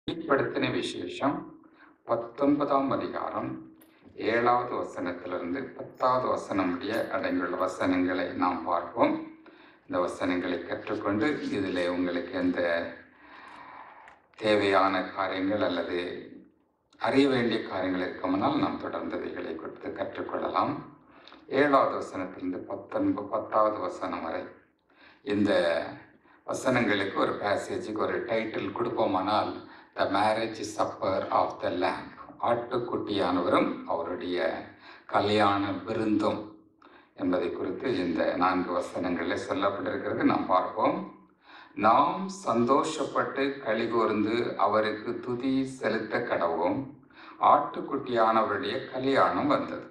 வெளிப்படுத்தின விசேஷம் பத்தொன்பதாம் அதிகாரம் ஏழாவது வசனத்திலிருந்து பத்தாவது வசனம் முடிய அடங்கியுள்ள வசனங்களை நாம் பார்ப்போம் இந்த வசனங்களை கற்றுக்கொண்டு இதில் உங்களுக்கு எந்த தேவையான காரியங்கள் அல்லது அறிய வேண்டிய காரியங்கள் இருக்குமானால் நாம் தொடர்ந்து இவைகளை கொடுத்து கற்றுக்கொள்ளலாம் ஏழாவது வசனத்திலிருந்து பத்தொன்பது பத்தாவது வசனம் வரை இந்த வசனங்களுக்கு ஒரு பேசேஜுக்கு ஒரு டைட்டில் கொடுப்போமானால் the marriage supper of the lamb ஆட்டுக்குட்டியானவரும் அவருடைய கல்யாண விருந்தும் என்பதை குறித்து இந்த நான்கு வசனங்களில் சொல்லப்பட்டிருக்கிறது நாம் பார்ப்போம் நாம் சந்தோஷப்பட்டு கலிகூர்ந்து அவருக்கு துதி செலுத்த கடவும் ஆட்டுக்குட்டியானவருடைய கல்யாணம் வந்தது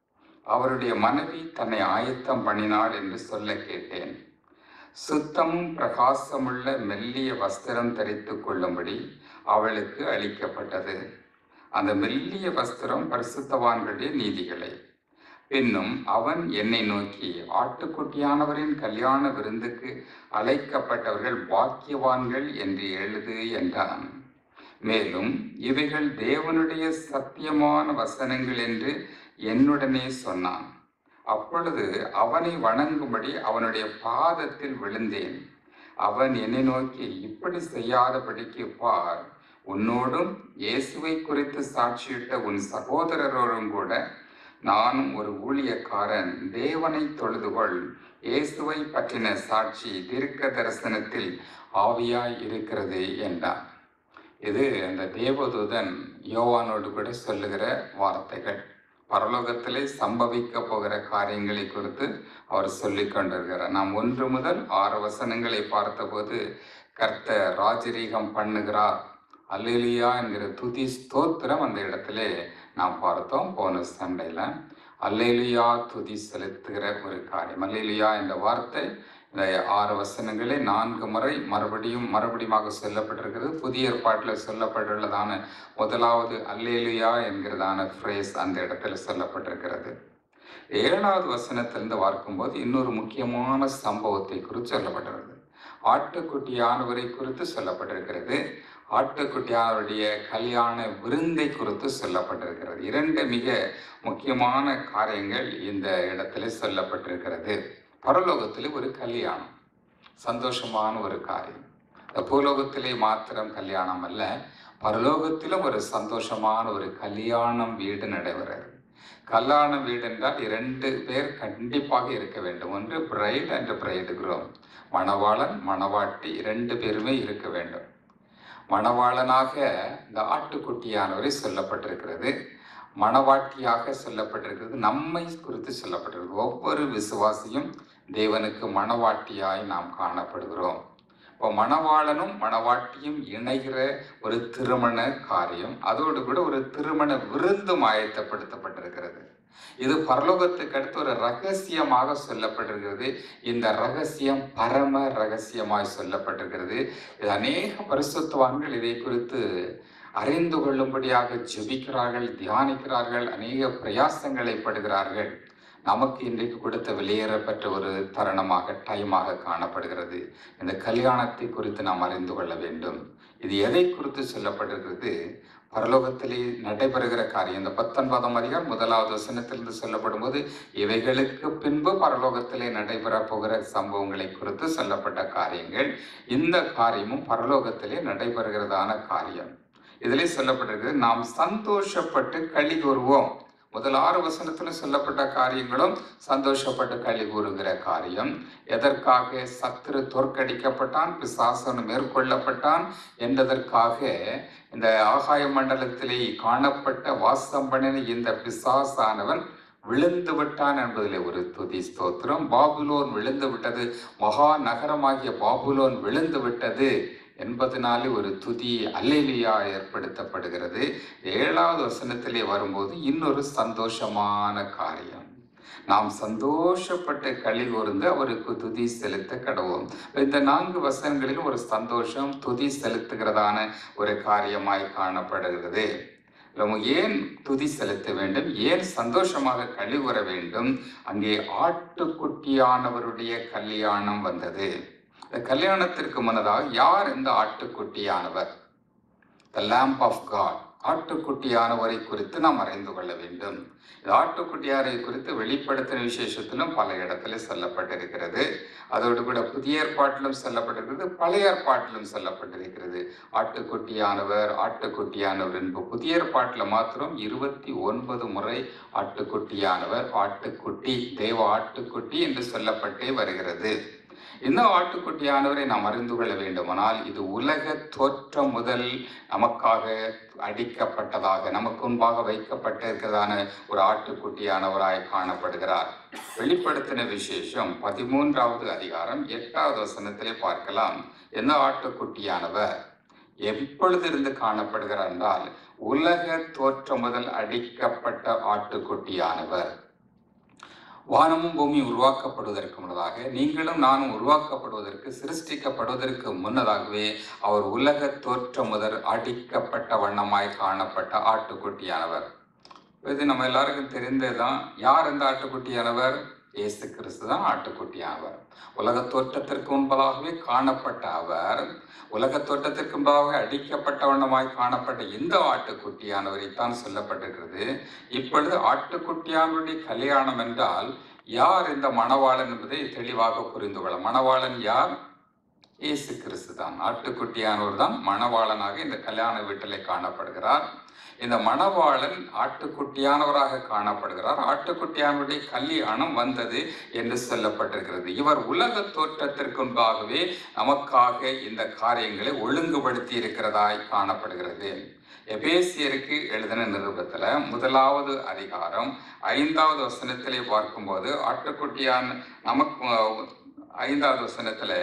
அவருடைய மனைவி தன்னை ஆயத்தம் பண்ணினாள் என்று சொல்ல கேட்டேன் சுத்தமும் பிரகாசமுள்ள மெல்லிய வஸ்திரம் தரித்து கொள்ளும்படி அவளுக்கு அளிக்கப்பட்டது அந்த மெல்லிய வஸ்திரம் பரிசுத்தவான்களுடைய நீதிகளை பின்னும் அவன் என்னை நோக்கி ஆட்டுக்குட்டியானவரின் கல்யாண விருந்துக்கு அழைக்கப்பட்டவர்கள் பாக்கியவான்கள் என்று எழுது என்றான் மேலும் இவைகள் தேவனுடைய சத்தியமான வசனங்கள் என்று என்னுடனே சொன்னான் அப்பொழுது அவனை வணங்கும்படி அவனுடைய பாதத்தில் விழுந்தேன் அவன் என்னை நோக்கி இப்படி செய்யாதபடிக்கு பார் உன்னோடும் இயேசுவை குறித்து சாட்சியிட்ட உன் சகோதரரோடும் கூட நானும் ஒரு ஊழியக்காரன் தேவனை தொழுதுகொள் இயேசுவை பற்றின சாட்சி தீர்க்க தரிசனத்தில் ஆவியாய் இருக்கிறது என்றான் இது அந்த தேவதூதன் யோவானோடு கூட சொல்லுகிற வார்த்தைகள் பரலோகத்திலே சம்பவிக்க போகிற காரியங்களை குறித்து அவர் சொல்லிக் கொண்டிருக்கிறார் நாம் ஒன்று முதல் ஆறு வசனங்களை பார்த்தபோது கர்த்தர் ராஜரீகம் பண்ணுகிறார் அல்லேலியா என்கிற துதி ஸ்தோத்திரம் அந்த இடத்துல நாம் பார்த்தோம் போன சண்டையில் அல்லேலியா துதி செலுத்துகிற ஒரு காரியம் அல்லேலியா என்ற வார்த்தை இந்த ஆறு வசனங்களே நான்கு முறை மறுபடியும் மறுபடியுமாக சொல்லப்பட்டிருக்கிறது புதிய ஏற்பாட்டில் சொல்லப்பட்டுள்ளதான முதலாவது அல்லேலியா என்கிறதான ஃப்ரேஸ் அந்த இடத்துல சொல்லப்பட்டிருக்கிறது ஏழாவது வசனத்திலிருந்து பார்க்கும்போது இன்னொரு முக்கியமான சம்பவத்தை குறித்து சொல்லப்பட்டிருக்கிறது ஆட்டுக்குட்டியானவரை குறித்து சொல்லப்பட்டிருக்கிறது ஆட்டுக்குட்டியானவருடைய கல்யாண விருந்தை குறித்து சொல்லப்பட்டிருக்கிறது இரண்டு மிக முக்கியமான காரியங்கள் இந்த இடத்துல சொல்லப்பட்டிருக்கிறது பரலோகத்தில் ஒரு கல்யாணம் சந்தோஷமான ஒரு காரியம் இந்த பூலோகத்திலே மாத்திரம் கல்யாணம் அல்ல பரலோகத்திலும் ஒரு சந்தோஷமான ஒரு கல்யாணம் வீடு நடைபெறுகிறது கல்யாண வீடு என்றால் இரண்டு பேர் கண்டிப்பாக இருக்க வேண்டும் ஒன்று பிரைட் அண்ட் பிரைடு குரோம் மணவாளன் மணவாட்டி இரண்டு பேருமே இருக்க வேண்டும் மணவாளனாக இந்த ஆட்டுக்குட்டியானவரை சொல்லப்பட்டிருக்கிறது மணவாட்டியாக சொல்லப்பட்டிருக்கிறது நம்மை குறித்து சொல்லப்பட்டிருக்கிறது ஒவ்வொரு விசுவாசியும் தேவனுக்கு மணவாட்டியாய் நாம் காணப்படுகிறோம் இப்போ மணவாளனும் மணவாட்டியும் இணைகிற ஒரு திருமண காரியம் அதோடு கூட ஒரு திருமண விருந்தும் ஆயத்தப்படுத்தப்பட்டிருக்கிறது இது பரலோகத்துக்கு அடுத்து ஒரு ரகசியமாக சொல்லப்பட்டிருக்கிறது இந்த ரகசியம் பரம ரகசியமாய் சொல்லப்பட்டிருக்கிறது இது அநேக பரிசுத்தவான்கள் இதை குறித்து அறிந்து கொள்ளும்படியாக ஜெபிக்கிறார்கள் தியானிக்கிறார்கள் அநேக பிரயாசங்களை படுகிறார்கள் நமக்கு இன்றைக்கு கொடுத்த வெளியேறப்பட்ட ஒரு தருணமாக டைமாக காணப்படுகிறது இந்த கல்யாணத்தை குறித்து நாம் அறிந்து கொள்ள வேண்டும் இது எதை குறித்து சொல்லப்பட்டிருக்கிறது பரலோகத்திலே நடைபெறுகிற காரியம் இந்த பத்தொன்பதாம் அதிகாரம் முதலாவது வசனத்திலிருந்து சொல்லப்படும் போது இவைகளுக்கு பின்பு பரலோகத்திலே நடைபெற போகிற சம்பவங்களை குறித்து சொல்லப்பட்ட காரியங்கள் இந்த காரியமும் பரலோகத்திலே நடைபெறுகிறதான காரியம் இதிலே சொல்லப்பட்டிருக்கிறது நாம் சந்தோஷப்பட்டு களி கூறுவோம் முதல் ஆறு வசனத்துல சொல்லப்பட்ட காரியங்களும் சந்தோஷப்பட்டு களி கூறுகிற காரியம் எதற்காக சத்துரு தோற்கடிக்கப்பட்டான் பிசாசன் மேற்கொள்ளப்பட்டான் என்பதற்காக இந்த ஆகாய மண்டலத்திலே காணப்பட்ட வாசம் பண்ணின இந்த பிசாசானவன் விழுந்து விட்டான் என்பதிலே ஒரு துதி ஸ்தோத்திரம் பாபுலோன் விழுந்து விட்டது மகா நகரமாகிய பாபுலோன் விழுந்து விட்டது என்பதனாலே ஒரு துதி அல்லேலியா ஏற்படுத்தப்படுகிறது ஏழாவது வசனத்திலே வரும்போது இன்னொரு சந்தோஷமான காரியம் நாம் சந்தோஷப்பட்டு களி கூர்ந்து அவருக்கு துதி செலுத்த கடவோம் இந்த நான்கு வசனங்களிலும் ஒரு சந்தோஷம் துதி செலுத்துகிறதான ஒரு காரியமாய் காணப்படுகிறது நம்ம ஏன் துதி செலுத்த வேண்டும் ஏன் சந்தோஷமாக களி கூற வேண்டும் அங்கே ஆட்டுக்குட்டியானவருடைய கல்யாணம் வந்தது இந்த கல்யாணத்திற்கு முன்னதாக யார் இந்த ஆட்டுக்குட்டியானவர் த லேம்ப் ஆஃப் காட் ஆட்டுக்குட்டியானவரை குறித்து நாம் அறிந்து கொள்ள வேண்டும் இந்த ஆட்டுக்குட்டியாரை குறித்து வெளிப்படுத்தின விசேஷத்திலும் பல இடத்துல சொல்லப்பட்டிருக்கிறது அதோடு கூட புதிய ஏற்பாட்டிலும் சொல்லப்பட்டிருக்கிறது பழைய ஏற்பாட்டிலும் சொல்லப்பட்டிருக்கிறது ஆட்டுக்குட்டியானவர் ஆட்டுக்குட்டியானவர் என்பது புதிய ஏற்பாட்டில் மாத்திரம் இருபத்தி ஒன்பது முறை ஆட்டுக்குட்டியானவர் ஆட்டுக்குட்டி தேவ ஆட்டுக்குட்டி என்று சொல்லப்பட்டே வருகிறது இந்த ஆட்டுக்குட்டியானவரை நாம் அறிந்து கொள்ள வேண்டுமானால் இது உலக தோற்றம் முதல் நமக்காக அடிக்கப்பட்டதாக நமக்கு முன்பாக வைக்கப்பட்டிருக்கிறதான ஒரு ஆட்டுக்குட்டியானவராய் காணப்படுகிறார் வெளிப்படுத்தின விசேஷம் பதிமூன்றாவது அதிகாரம் எட்டாவது வசனத்திலே பார்க்கலாம் எந்த ஆட்டுக்குட்டியானவர் எப்பொழுது இருந்து காணப்படுகிறார் என்றால் உலக தோற்றம் முதல் அடிக்கப்பட்ட ஆட்டுக்குட்டியானவர் வானமும் பூமி உருவாக்கப்படுவதற்கு முன்னதாக நீங்களும் நானும் உருவாக்கப்படுவதற்கு சிருஷ்டிக்கப்படுவதற்கு முன்னதாகவே அவர் உலக தோற்றம் முதல் அடிக்கப்பட்ட வண்ணமாய் காணப்பட்ட ஆட்டுக்குட்டியானவர் இது நம்ம எல்லாருக்கும் தெரிந்ததுதான் யார் இந்த ஆட்டுக்குட்டியானவர் இயேசு கிறிஸ்து தான் ஆட்டுக்குட்டியானவர் உலக தோற்றத்திற்கு முன்பதாகவே காணப்பட்ட அவர் உலக தோற்றத்திற்கு முன்பாக அடிக்கப்பட்ட வண்ணமாய் காணப்பட்ட இந்த ஆட்டுக்குட்டியானவரைத்தான் சொல்லப்பட்டிருக்கிறது இப்பொழுது ஆட்டுக்குட்டியானவருடைய கல்யாணம் என்றால் யார் இந்த மணவாளன் என்பதை தெளிவாக புரிந்து கொள்ள மணவாளன் யார் இயேசு கிறிஸ்து தான் ஆட்டுக்குட்டியானவர் தான் மணவாளனாக இந்த கல்யாண வீட்டிலே காணப்படுகிறார் இந்த மணவாளன் ஆட்டுக்குட்டியானவராக காணப்படுகிறார் ஆட்டுக்குட்டியானவருடைய கல்யாணம் வந்தது என்று சொல்லப்பட்டிருக்கிறது இவர் உலக தோற்றத்திற்கு முன்பாகவே நமக்காக இந்த காரியங்களை ஒழுங்குபடுத்தி இருக்கிறதாய் காணப்படுகிறது எபேசியருக்கு எழுதின நிருபத்துல முதலாவது அதிகாரம் ஐந்தாவது வசனத்திலே பார்க்கும்போது ஆட்டுக்குட்டியான நமக்கு ஐந்தாவது வசனத்துல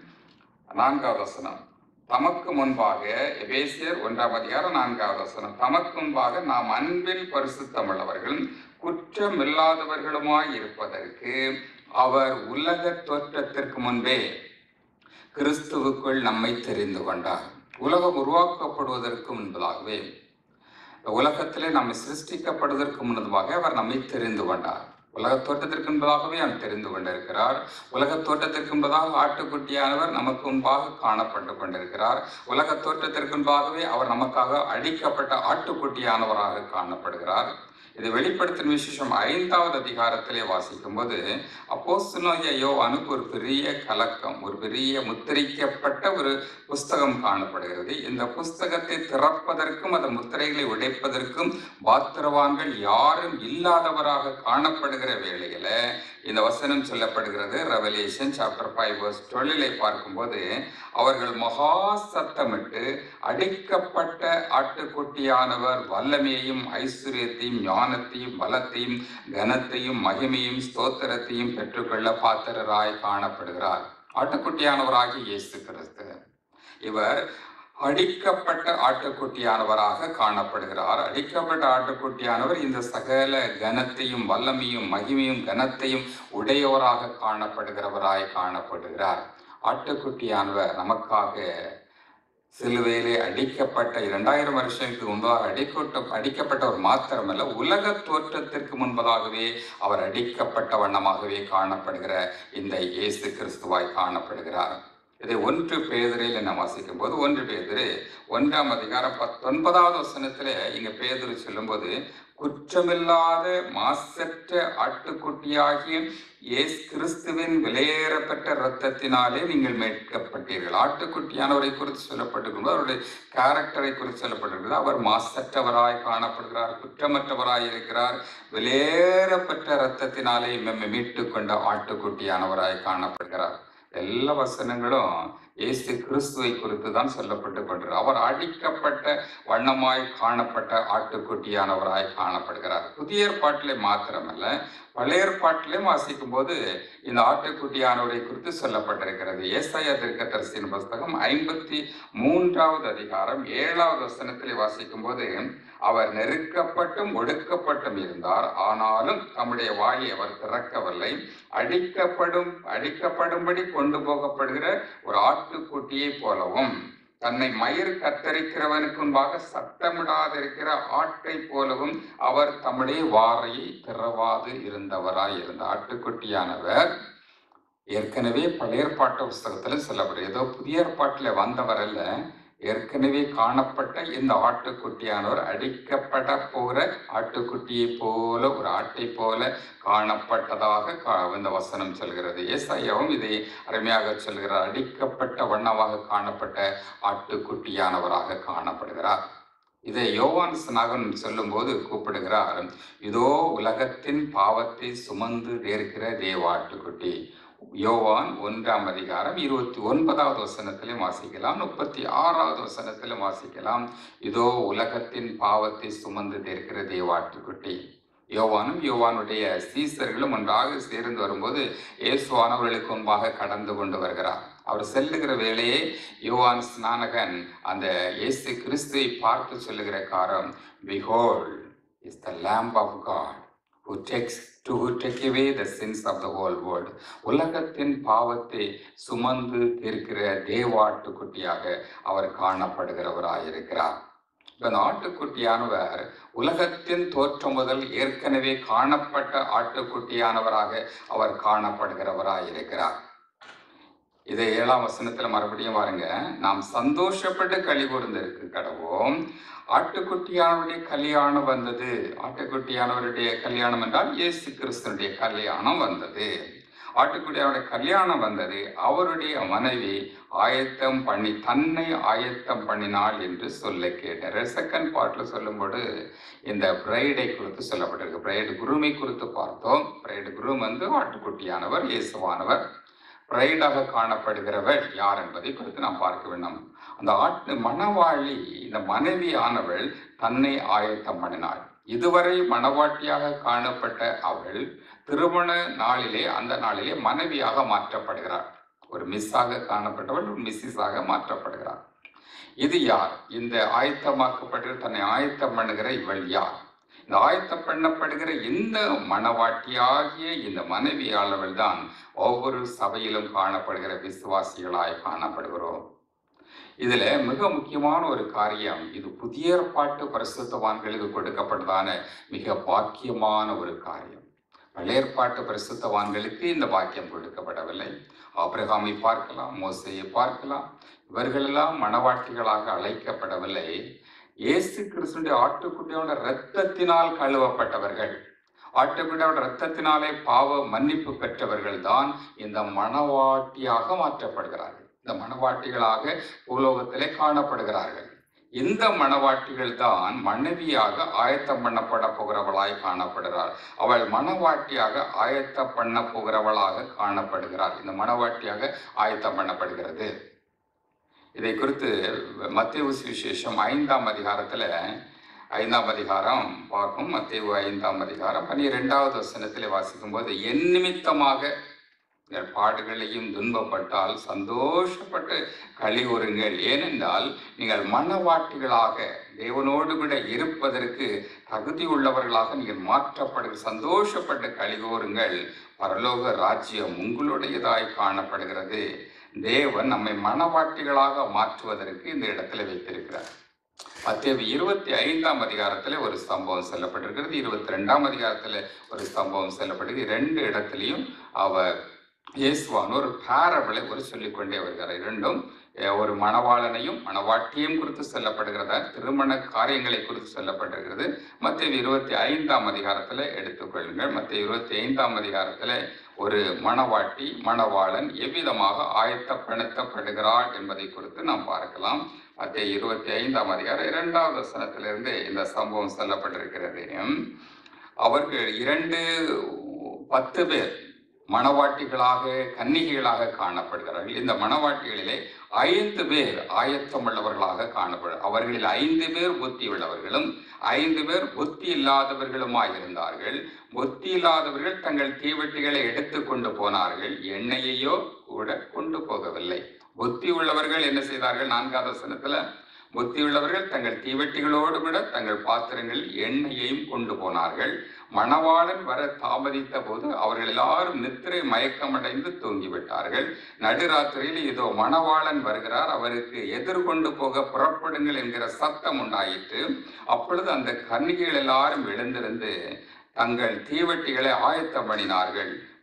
நான்காவது வசனம் தமக்கு முன்பாக எபேசியர் ஒன்றாம் அதிகாரம் நான்காவது வசனம் தமக்கு முன்பாக நாம் அன்பில் பரிசுத்தமுள்ளவர்களும் குற்றமில்லாதவர்களுமாய் இருப்பதற்கு அவர் உலக தோற்றத்திற்கு முன்பே கிறிஸ்துவுக்குள் நம்மை தெரிந்து கொண்டார் உலகம் உருவாக்கப்படுவதற்கு முன்பதாகவே உலகத்திலே நம்மை சிருஷ்டிக்கப்படுவதற்கு முன்னதாக அவர் நம்மை தெரிந்து கொண்டார் உலக தோட்டத்திற்கு முன்பதாகவே அவர் தெரிந்து கொண்டிருக்கிறார் உலக தோட்டத்திற்கு முன்பதாக ஆட்டுக்குட்டியானவர் நமக்கு முன்பாக காணப்பட்டு கொண்டிருக்கிறார் உலக தோற்றத்திற்கு முன்பாகவே அவர் நமக்காக அழிக்கப்பட்ட ஆட்டுக்குட்டியானவராக காணப்படுகிறார் இது வெளிப்படுத்தின விசேஷம் ஐந்தாவது அதிகாரத்திலே வாசிக்கும் போது அப்போஸ்தலனாகிய யோவானுக்கு ஒரு பெரிய கலக்கம் ஒரு பெரிய முத்திரிக்கப்பட்ட ஒரு புஸ்தகம் காணப்படுகிறது இந்த புஸ்தகத்தை திறப்பதற்கும் அந்த முத்திரைகளை உடைப்பதற்கும் பாத்திரவான்கள் யாரும் இல்லாதவராக காணப்படுகிற வேளையில இந்த வசனம் சொல்லப்படுகிறது ரெவலேஷன் சாப்டர் ஃபைவ் வர்ஸ் டுவெல்லை பார்க்கும்போது அவர்கள் மகா சத்தமிட்டு அடிக்கப்பட்ட ஆட்டுக்குட்டியானவர் வல்லமையையும் ஐஸ்வர்யத்தையும் ஞானத்தையும் பலத்தையும் கனத்தையும் மகிமையும் ஸ்தோத்திரத்தையும் பெற்றுக்கொள்ள பாத்திரராய் காணப்படுகிறார் ஆட்டுக்குட்டியானவராகி இயேசு கிறிஸ்து இவர் அடிக்கப்பட்ட ஆட்டுக்குட்டியானவராக காணப்படுகிறார் அடிக்கப்பட்ட ஆட்டுக்குட்டியானவர் இந்த சகல கனத்தையும் வல்லமையும் மகிமையும் கனத்தையும் உடையவராக காணப்படுகிறவராய் காணப்படுகிறார் ஆட்டுக்குட்டியானவர் நமக்காக சிலுவையிலே அடிக்கப்பட்ட இரண்டாயிரம் வருஷங்களுக்கு முன்பாக அடிக்கப்பட்ட அடிக்கப்பட்டவர் மாத்திரமல்ல உலக தோற்றத்திற்கு முன்பதாகவே அவர் அடிக்கப்பட்ட வண்ணமாகவே காணப்படுகிற இந்த இயேசு கிறிஸ்துவாய் காணப்படுகிறார் இதை ஒன்று பேதரில் என்ன வாசிக்கும் போது ஒன்று பேதரு ஒன்றாம் அதிகாரம் பத்தொன்பதாவது வசனத்துல இங்க பேதரு சொல்லும்போது குற்றமில்லாத மாசற்ற ஆட்டுக்குட்டியாகிய இயேசு கிறிஸ்துவின் விலையேறப்பட்ட இரத்தத்தினாலே நீங்கள் மீட்கப்பட்டீர்கள் ஆட்டுக்குட்டியானவரை குறித்து சொல்லப்பட்டிருக்கும் அவருடைய கேரக்டரை குறித்து சொல்லப்பட்டிருக்கிறது அவர் மாசற்றவராய் காணப்படுகிறார் குற்றமற்றவராய் இருக்கிறார் விலையேறப்பட்ட இரத்தத்தினாலே நம்மை மீட்டு கொண்ட ஆட்டுக்குட்டியானவராய் காணப்படுகிறார் எல்லா வசனங்களும் இயேசு கிறிஸ்துவை குறித்து தான் சொல்லப்பட்டு கொண்டிருக்கிறார் அவர் அடிக்கப்பட்ட வண்ணமாய் காணப்பட்ட ஆட்டுக்குட்டியானவராய் காணப்படுகிறார் புதிய ஏற்பாட்டிலே மாத்திரமல்ல பழைய ஏற்பாட்டிலையும் வாசிக்கும் போது இந்த ஆட்டுக்குட்டியானவரை குறித்து சொல்லப்பட்டிருக்கிறது ஏசாயா திருக்கதரிசியின் புஸ்தகம் ஐம்பத்தி மூன்றாவது அதிகாரம் ஏழாவது வசனத்திலே வாசிக்கும் போது அவர் நெருக்கப்பட்டும் ஒடுக்கப்பட்டும் இருந்தார் ஆனாலும் தம்முடைய வாயை அவர் திறக்கவில்லை அடிக்கப்படும் அடிக்கப்படும்படி கொண்டு போகப்படுகிற ஒரு ஆட்டுக்குட்டியை போலவும் தன்னை மயிர் கத்தரிக்கிறவனுக்கு முன்பாக சத்தமிடாதிருக்கிற ஆட்டை போலவும் அவர் தம்முடைய வாரையை திறவாது இருந்தவராய் இருந்த ஆட்டுக்குட்டியானவர் ஏற்கனவே பழைய ஏற்பாட்டு புஸ்தகத்துல சொல்லப்படுது ஏதோ புதிய ஏற்பாட்டில் வந்தவர் அல்ல ஏற்கனவே காணப்பட்ட இந்த ஆட்டுக்குட்டியானவர் அடிக்கப்பட போகிற ஆட்டுக்குட்டியை போல ஒரு ஆட்டை போல காணப்பட்டதாக கா- இந்த வசனம் சொல்கிறது ஏசாயாவும் இதை அருமையாக சொல்கிறார் அடிக்கப்பட்ட வண்ணமாக காணப்பட்ட ஆட்டுக்குட்டியானவராக காணப்படுகிறார் இதை யோவான் ஸ்நாகன் சொல்லும்போது கூப்பிடுகிறார் இதோ உலகத்தின் பாவத்தை சுமந்து தேர்க்கிற தேவாட்டுக்குட்டி யோவான் ஒன்றாம் அதிகாரம் இருபத்தி ஒன்பதாவது வசனத்திலும் வாசிக்கலாம் முப்பத்தி ஆறாவது வசனத்திலும் வாசிக்கலாம் இதோ உலகத்தின் பாவத்தை சுமந்து தேர்க்கிற தேவாட்டுக்குட்டி யோவானும் யோவானுடைய சீசர்களும் ஒன்றாக சேர்ந்து வரும்போது இயேசுவானவர்களுக்கு முன்பாக கடந்து கொண்டு வருகிறார் அவர் செல்லுகிற வேளையே யோவான் ஸ்நானகன் அந்த இயேசு கிறிஸ்துவை பார்த்து சொல்லுகிற காரம் behold is the lamb of god who takes to who take away the sins of the whole world உலகத்தின் பாவத்தை சுமந்து தீர்க்கிற தேவாட்டுக்குட்டியாக அவர் காணப்படுகிறவராயிருக்கிறார் இப்ப அந்த ஆட்டுக்குட்டியானவர் உலகத்தின் தோற்றம் முதல் ஏற்கனவே காணப்பட்ட ஆட்டுக்குட்டியானவராக அவர் காணப்படுகிறவராயிருக்கிறார் இதை ஏழாம் வசனத்துல மறுபடியும் பாருங்க நாம் சந்தோஷப்பட்டு களி கூர்ந்திருக்கு கடவோம் ஆட்டுக்குட்டியானவருடைய கல்யாணம் வந்தது ஆட்டுக்குட்டியானவருடைய கல்யாணம் என்றால் இயேசு கிறிஸ்தனுடைய கல்யாணம் வந்தது ஆட்டுக்குட்டியாவுடைய கல்யாணம் வந்தது அவருடைய மனைவி ஆயத்தம் பண்ணி தன்னை ஆயத்தம் பண்ணினாள் என்று சொல்ல கேட்டார் செகண்ட் பார்ட்ல சொல்லும்போது இந்த பிரைடை குறித்து சொல்லப்பட்டிருக்கு பிரைடு குருமை குறித்து பார்த்தோம் பிரைடு குரும் வந்து ஆட்டுக்குட்டியானவர் இயேசுவானவர் பிரைடாக காணப்படுகிறவர் யார் என்பதை குறித்து நாம் பார்க்க வேண்டும் அந்த ஆட்டு மணவாளி இந்த மனைவியானவள் தன்னை ஆயத்தம் பண்ணினாள் இதுவரை மணவாட்டியாக காணப்பட்ட அவள் திருமண நாளிலே அந்த நாளிலே மனைவியாக மாற்றப்படுகிறாள் ஒரு மிஸ்ஸாக காணப்பட்டவள் ஒரு மிஸ்ஸிஸாக மாற்றப்படுகிறார் இது யார் இந்த ஆயத்தமாக்கப்படுகிற தன்னை ஆயத்தம் பண்ணுகிற இவள் யார் இந்த ஆயத்தம் பண்ணப்படுகிற இந்த மணவாட்டியாகிய இந்த மனைவியாளவள் தான் ஒவ்வொரு சபையிலும் காணப்படுகிற விசுவாசிகளாய் காணப்படுகிறோம் இதுல மிக முக்கியமான ஒரு காரியம் இது புதிய ஏற்பாட்டு பரிசுத்தவான்களுக்கு கொடுக்கப்பட்டதான மிக பாக்கியமான ஒரு காரியம் பழைய ஏற்பாட்டு பரிசுத்தவான்களுக்கு இந்த பாக்கியம் கொடுக்கப்படவில்லை ஆபிரகாமை பார்க்கலாம் மோசையை பார்க்கலாம் இவர்களெல்லாம் மணவாட்டிகளாக அழைக்கப்படவில்லை இயேசு கிறிஸ்துடைய ஆட்டுக்குட்டியோட இரத்தத்தினால் கழுவப்பட்டவர்கள் ஆட்டுக்குட்டியோட இரத்தத்தினாலே பாவ மன்னிப்பு பெற்றவர்கள் தான் இந்த மணவாட்டியாக மாற்றப்படுகிறார்கள் இந்த மணவாட்டிகளாக பூலோகத்திலே காணப்படுகிறார்கள் இந்த மணவாட்டிகள் தான் மனைவியாக ஆயத்தம் பண்ணப்பட போகிறவளாய் காணப்படுகிறார் அவள் மணவாட்டியாக ஆயத்தம் பண்ண போகிறவளாக காணப்படுகிறார் இந்த மணவாட்டியாக ஆயத்தம் பண்ணப்படுகிறது இதை குறித்து மத்திய சுவிசேஷம் ஐந்தாம் அதிகாரத்துல ஐந்தாம் அதிகாரம் பார்க்கும் மத்திய ஐந்தாம் அதிகாரம் பனிரெண்டாவது வசனத்திலே வாசிக்கும் போது என் நிமித்தமாக நீங்கள் பாடுகளையும் துன்பப்பட்டால் சந்தோஷப்பட்டு களி கூறுங்கள் ஏனென்றால் நீங்கள் மனவாட்டிகளாக தேவனோடு கூட இருப்பதற்கு தகுதி உள்ளவர்களாக நீங்கள் மாற்றப்படுகிற சந்தோஷப்பட்டு களி கூறுங்கள் பரலோக ராஜ்யம் உங்களுடையதாய் காணப்படுகிறது தேவன் நம்மை மனவாட்டிகளாக மாற்றுவதற்கு இந்த இடத்துல வைத்திருக்கிறார் மத்திய இருபத்தி ஐந்தாம் அதிகாரத்துல ஒரு சம்பவம் சொல்லப்பட்டிருக்கிறது இருபத்தி ரெண்டாம் அதிகாரத்துல ஒரு சம்பவம் சொல்லப்பட்டிருக்கு ரெண்டு இடத்துலையும் அவர் இயேசுவான் ஒரு பேரபிளை ஒரு சொல்லிக்கொண்டே வருகிறார் இரண்டும் அஹ், ஒரு மணவாளனையும் மணவாட்டியும் குறித்து சொல்லப்படுகிறதா திருமண காரியங்களை குறித்து சொல்லப்பட்டிருக்கிறது மத்திய இருபத்தி ஐந்தாம் அதிகாரத்துல எடுத்துக்கொள்ளுங்கள் மத்திய இருபத்தி ஐந்தாம் அதிகாரத்துல ஒரு மணவாட்டி மணவாளன் எவ்விதமாக ஆயத்தப்படுத்தப்படுகிறாள் என்பதை குறித்து நாம் பார்க்கலாம் மத்திய இருபத்தி ஐந்தாம் அதிகாரம் இரண்டாவது வசனத்திலிருந்து இந்த சம்பவம் சொல்லப்பட்டிருக்கிறது அவர்கள் இரண்டு பத்து பேர் மணவாட்டிகளாக கன்னிகைகளாக காணப்படுகிறார்கள் இந்த மணவாட்டிகளிலே ஐந்து பேர் ஆயத்தமுள்ளவர்களாக காணப்படும் அவர்களில் ஐந்து பேர் புத்தி உள்ளவர்களும் ஐந்து பேர் புத்தி இல்லாதவர்களுமாய் இருந்தார்கள் புத்தி இல்லாதவர்கள் தங்கள் தீவெட்டிகளை எடுத்து கொண்டு போனார்கள் எண்ணெயையோ கூட கொண்டு போகவில்லை புத்தி உள்ளவர்கள் என்ன செய்தார்கள் நான்காவது வசனத்துல புத்தி உள்ளவர்கள் தங்கள் தீவெட்டிகளோடு கூட தங்கள் பாத்திரங்களில் எண்ணெயையும் கொண்டு போனார்கள் மணவாளன் வர தாமதித்த போது அவர்கள் எல்லாரும் நித்திரை மயக்கமடைந்து தூங்கிவிட்டார்கள் நடுராத்திரியில் இதோ மணவாளன் வருகிறார் அவருக்கு எதிர்கொண்டு போக புறப்படுங்கள் என்கிற சத்தம் உண்டாயிற்று அப்பொழுது அந்த கன்னிகைகள் எல்லாரும் எழுந்திருந்து தங்கள் தீவெட்டிகளை ஆயத்தம் பண்ணினார்கள்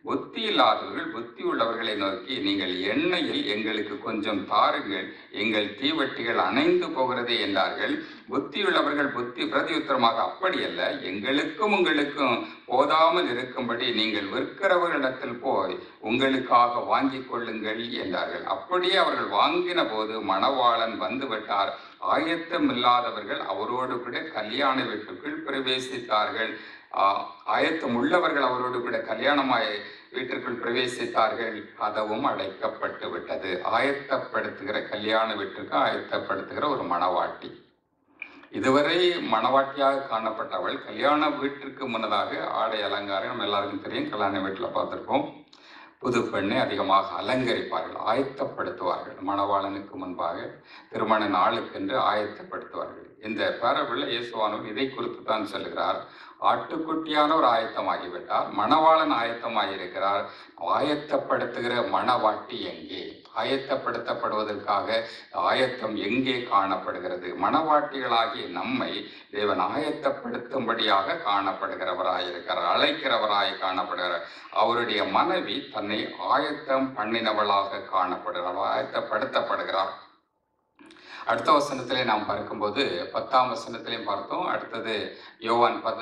புத்தி இல்லாதவர்கள் புத்தி உள்ளவர்களை நோக்கி நீங்கள் எண்ணெயில் எங்களுக்கு கொஞ்சம் தாருங்கள் எங்கள் தீவட்டிகள் அணைந்து போகிறது என்றார்கள் புத்தியுள்ளவர்கள் புத்தி பிரதியுத்தரமாக அப்படியல்ல எங்களுக்கும் உங்களுக்கும் போதாமல் இருக்கும்படி நீங்கள் விற்கிறவர்களிடத்தில் போய் உங்களுக்காக வாங்கிக் கொள்ளுங்கள் என்றார்கள் அப்படியே அவர்கள் வாங்கின போது மணவாளன் வந்து விட்டார் ஆயத்தம் இல்லாதவர்கள் அவரோடு கூட கல்யாண வீட்டுக்குள் பிரவேசித்தார்கள் ஆ- ஆயத்தம் உள்ளவர்கள் அவரோடு கூட கல்யாணமாய் வீட்டிற்குள் பிரவேசித்தார்கள் கதவும் அடைக்கப்பட்டு விட்டது ஆயத்தப்படுத்துகிற கல்யாண வீட்டுக்கு ஆயத்தப்படுத்துகிற ஒரு மணவாட்டி இதுவரை மணவாட்டியாக காணப்பட்டவள் கல்யாண வீட்டிற்கு முன்னதாக ஆடை அலங்காரம் நம்ம எல்லாருக்கும் தெரியும் கல்யாண வீட்டில் பார்த்துருப்போம் புது பெண்ணை அதிகமாக அலங்கரிப்பார்கள் ஆயத்தப்படுத்துவார்கள் மணவாளனுக்கு முன்பாக திருமண நாளுக்கென்று ஆயத்தப்படுத்துவார்கள் இந்த பேரபிள் இயேசுவானவர் இதை குறித்து தான் சொல்கிறார் ஆட்டுக்குட்டியானவர் ஆயத்தமாகிவிட்டார் மணவாளன் ஆயத்தமாகியிருக்கிறார் ஆயத்தப்படுத்துகிற மணவாட்டி எங்கே ஆயத்தப்படுத்தப்படுவதற்காக ஆயத்தம் எங்கே காணப்படுகிறது மணவாட்டிகளாகிய நம்மை தேவன் ஆயத்தப்படுத்தும்படியாக காணப்படுகிறவராயிருக்கிறார் அழைக்கிறவராய் காணப்படுகிறார் அவருடைய மனைவி தன்னை ஆயத்தம் பண்ணினவளாக காணப்படுகிறார் ஆயத்தப்படுத்தப்படுகிறார் அடுத்த வசனத்திலே நாம் பார்க்கும்போது பத்தாம் வசனத்திலையும் பார்த்தோம் அடுத்தது யோவான் பத